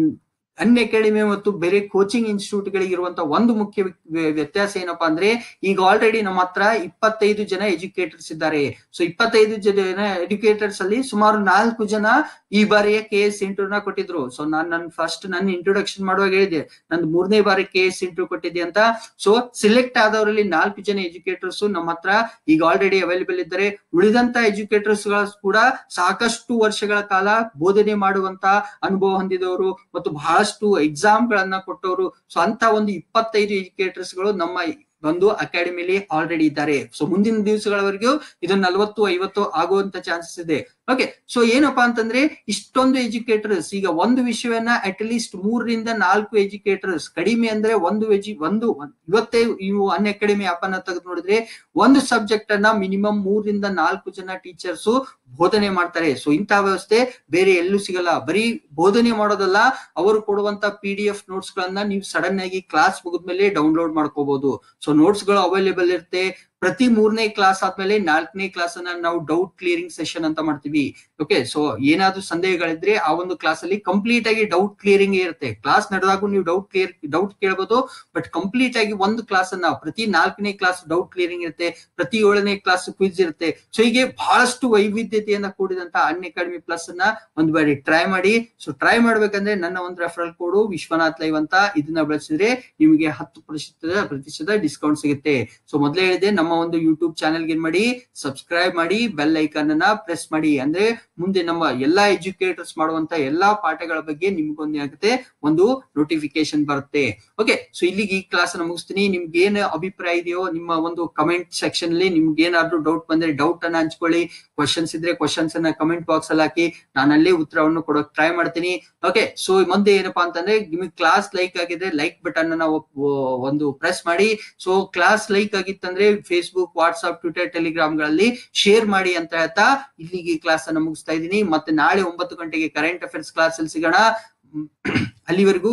ಅನ್ ಅಕಾಡೆಮಿ ಮತ್ತು ಬೇರೆ ಕೋಚಿಂಗ್ ಇನ್ಸ್ಟಿಟ್ಯೂಟ್ ಗಳಿಗೆ ಇರುವಂತಹ ಒಂದು ಮುಖ್ಯ ವ್ಯ- ವ್ಯತ್ಯಾಸ ಏನಪ್ಪಾ ಅಂದ್ರೆ ಈಗ ಆಲ್ರೆಡಿ ನಮ್ಮ ಹತ್ರ ಇಪ್ಪತ್ತೈದು ಜನ ಎಜುಕೇಟರ್ಸ್ ಇದ್ದಾರೆ ಸೊ ಇಪ್ಪತ್ತೈದು ಜನ ಎಜುಕೇಟರ್ಸ್ ಅಲ್ಲಿ ಸುಮಾರು ನಾಲ್ಕು ಜನ ಈ ಬಾರಿಯ ಕೆ ಎಸ್ ಇಂಟರ್ವ್ಯೂ ಕೊಟ್ಟಿದ್ರು ಸೊ ನಾನ್ ನನ್ ಫಸ್ಟ್ ನನ್ನ ಇಂಟ್ರೊಡಕ್ಷನ್ ಮಾಡುವಾಗ ಹೇಳಿದೆ ನಂದು ಮೂರನೇ ಬಾರಿ ಕೆ ಎಸ್ ಇಂಟರ್ವ್ಯೂ ಕೊಟ್ಟಿದ್ದೆ ಅಂತ ಸೊ ಸಿಲೆಕ್ಟ್ ಆದವರಲ್ಲಿ ನಾಲ್ಕು ಜನ ಎಜುಕೇಟರ್ಸ್ ನಮ್ಮ ಹತ್ರ ಈಗ ಆಲ್ರೆಡಿ ಅವೈಲೇಬಲ್ ಇದ್ದಾರೆ ಉಳಿದಂತ ಎಜುಕೇಟರ್ಸ್ ಕೂಡ ಸಾಕಷ್ಟು ವರ್ಷಗಳ ಕಾಲ ಬೋಧನೆ ಮಾಡುವಂತ ಅನುಭವ ಹೊಂದಿದವರು ಮತ್ತು ಬಹಳಷ್ಟು ಎಕ್ಸಾಮ್ ಗಳನ್ನ ಕೊಟ್ಟವರು ಸೊ ಅಂತ ಒಂದು ಇಪ್ಪತ್ತೈದು ಎಜುಕೇಟರ್ಸ್ ಗಳು ನಮ್ಮ ಒಂದು ಅಕಾಡೆಮಿಲಿ ಆಲ್ರೆಡಿ ಇದ್ದಾರೆ ಸೊ ಮುಂದಿನ ದಿವಸಗಳವರೆಗೂ ಇದು ನಲವತ್ತು ಐವತ್ತು ಆಗುವಂತ ಚಾನ್ಸಸ್ ಇದೆ ಓಕೆ ಸೊ ಏನಪ್ಪಾ ಅಂತಂದ್ರೆ ಇಷ್ಟೊಂದು ಎಜುಕೇಟರ್ಸ್ ಈಗ ಒಂದು ವಿಷಯವನ್ನ ಅಟ್ ಲೀಸ್ಟ್ ಮೂರರಿಂದ ನಾಲ್ಕು ಎಜುಕೇಟರ್ಸ್ ಕಡಿಮೆ ಅಂದ್ರೆ ಒಂದು ಎಜು ಒಂದು ಇವತ್ತೇ ಇವು ಅನ್ ಅಕಾಡೆಮಿ ಆಪ್ ಅನ್ನ ತೆಗೆದು ನೋಡಿದ್ರೆ ಒಂದು ಸಬ್ಜೆಕ್ಟ್ ಅನ್ನ ಮಿನಿಮಮ್ ಮೂರರಿಂದ ನಾಲ್ಕು ಜನ ಟೀಚರ್ಸ್ ಬೋಧನೆ ಮಾಡ್ತಾರೆ ಸೊ ಇಂತಹ ವ್ಯವಸ್ಥೆ ಬೇರೆ ಎಲ್ಲೂ ಸಿಗಲ್ಲ ಬರೀ ಬೋಧನೆ ಮಾಡೋದಲ್ಲ ಅವರು ಕೊಡುವಂತ ಪಿ ಡಿ ಎಫ್ ನೋಟ್ಸ್ ಗಳನ್ನ ನೀವು ಸಡನ್ ಆಗಿ ಕ್ಲಾಸ್ ಮುಗಿದ್ಮೇಲೆ ಡೌನ್ಲೋಡ್ ಮಾಡ್ಕೋಬಹುದು ಸೊ ನೋಟ್ಸ್ ಗಳು ಅವೈಲೇಬಲ್ ಇರುತ್ತೆ ಪ್ರತಿ ಮೂರನೇ ಕ್ಲಾಸ್ ಆದ್ಮೇಲೆ ನಾಲ್ಕನೇ ಕ್ಲಾಸ್ ಅನ್ನ ನಾವು ಡೌಟ್ ಕ್ಲಿಯರಿಂಗ್ ಸೆಷನ್ ಅಂತ ಮಾಡ್ತೀವಿ ಓಕೆ ಸೊ ಏನಾದ್ರೂ ಸಂದೇಹಗಳಿದ್ರೆ ಆ ಒಂದು ಕ್ಲಾಸ್ ಅಲ್ಲಿ ಕಂಪ್ಲೀಟ್ ಆಗಿ ಡೌಟ್ ಕ್ಲಿಯರಿಂಗ್ ಇರುತ್ತೆ ಕ್ಲಾಸ್ ನಡೆದಾಗೂ ನೀವು ಡೌಟ್ ಕ್ಲಿಯರ್ ಡೌಟ್ ಕೇಳಬಹುದು ಬಟ್ ಕಂಪ್ಲೀಟ್ ಆಗಿ ಒಂದು ಕ್ಲಾಸ್ ಅನ್ನ ಪ್ರತಿ ನಾಲ್ಕನೇ ಕ್ಲಾಸ್ ಡೌಟ್ ಕ್ಲಿಯರಿಂಗ್ ಇರುತ್ತೆ ಪ್ರತಿ ಏಳನೇ ಕ್ಲಾಸ್ ಕ್ವಿಜ್ ಇರುತ್ತೆ ಸೊ ಹೀಗೆ ಬಹಳಷ್ಟು ವೈವಿಧ್ಯತೆಯಿಂದ ಕೂಡಿದಂತ ಅನ್ ಅಕಾಡೆಮಿ ಪ್ಲಸ್ ಅನ್ನ ಒಂದು ಬಾರಿ ಟ್ರೈ ಮಾಡಿ ಸೊ ಟ್ರೈ ಮಾಡ್ಬೇಕಂದ್ರೆ ನನ್ನ ಒಂದು ರೆಫರಲ್ ಕೋಡ್ ವಿಶ್ವನಾಥ್ ಲೈವ್ ಅಂತ ಇದನ್ನ ಬಳಸಿದ್ರೆ ನಿಮಗೆ ಹತ್ತು ಪ್ರತಿಶತ ಪ್ರತಿಶತ ಡಿಸ್ಕೌಂಟ್ ಸಿಗುತ್ತೆ ಸೊ ಮೊದಲೇ ಹೇಳಿದೆ ನಮ್ಮ ಒಂದು ಯೂಟ್ಯೂಬ್ ಚಾನೆಲ್ ಏನ್ ಮಾಡಿ ಸಬ್ಸ್ಕ್ರೈಬ್ ಮಾಡಿ ಬೆಲ್ ಐಕಾನ್ ಅನ್ನ ಪ್ರೆಸ್ ಮಾಡಿ ಅಂದ್ರೆ ಮುಂದೆ ನಮ್ಮ ಎಲ್ಲಾ ಎಜುಕೇಟರ್ಸ್ ಮಾಡುವಂತ ಎಲ್ಲಾ ಪಾಠಗಳ ಬಗ್ಗೆ ನಿಮ್ಗೊಂದು ಆಗುತ್ತೆ ಒಂದು ನೋಟಿಫಿಕೇಶನ್ ಬರುತ್ತೆ ಓಕೆ ಸೊ ಇಲ್ಲಿಗೆ ಈ ಕ್ಲಾಸ್ ಅನ್ನ ಮುಗಿಸ್ತೀನಿ ನಿಮ್ಗೆ ಏನ್ ಅಭಿಪ್ರಾಯ ಇದೆಯೋ ನಿಮ್ಮ ಒಂದು ಕಮೆಂಟ್ ಸೆಕ್ಷನ್ ಅಲ್ಲಿ ನಿಮ್ಗೆ ಏನಾದ್ರೂ ಡೌಟ್ ಬಂದ್ರೆ ಡೌಟ್ ಅನ್ನ ಹಂಚ್ಕೊಳ್ಳಿ ಕ್ವಶನ್ಸ್ ಇದ್ರೆ ಕ್ವಶನ್ಸ್ ಅನ್ನ ಕಮೆಂಟ್ ಬಾಕ್ಸ್ ಅಲ್ಲಿ ಹಾಕಿ ನಾನು ಅಲ್ಲೇ ಉತ್ತರವನ್ನು ಕೊಡೋಕ್ ಟ್ರೈ ಮಾಡ್ತೀನಿ ಓಕೆ ಸೊ ಮುಂದೆ ಏನಪ್ಪಾ ಅಂತಂದ್ರೆ ನಿಮಗೆ ಕ್ಲಾಸ್ ಲೈಕ್ ಆಗಿದ್ರೆ ಲೈಕ್ ಬಟನ್ ಅನ್ನ ಒಪ್- ಒಂದು ಪ್ರೆಸ್ ಮಾಡಿ ಸೊ ಕ್ಲಾಸ್ ಲೈಕ್ ಆಗಿತ್ತಂದ್ರೆ ಫೇಸ್ಬುಕ್ ವಾಟ್ಸ್ಆಪ್ ಟ್ವಿಟರ್ ಟೆಲಿಗ್ರಾಮ್ ಗಳಲ್ಲಿ ಶೇರ್ ಮಾಡಿ ಅಂತ ಹೇಳ್ತಾ ಇಲ್ಲಿಗೆ ಈ ಕ್ಲಾಸ್ ಅನ್ನ ಮುಗಿಸ್ತಾ ಇದ್ದೀನಿ ಮತ್ತೆ ನಾಳೆ ಒಂಬತ್ತು ಗಂಟೆಗೆ ಕರೆಂಟ್ ಅಫೇರ್ಸ್ ಕ್ಲಾಸ್ ಅಲ್ಲಿ ಸಿಗೋಣ ಅಲ್ಲಿವರೆಗೂ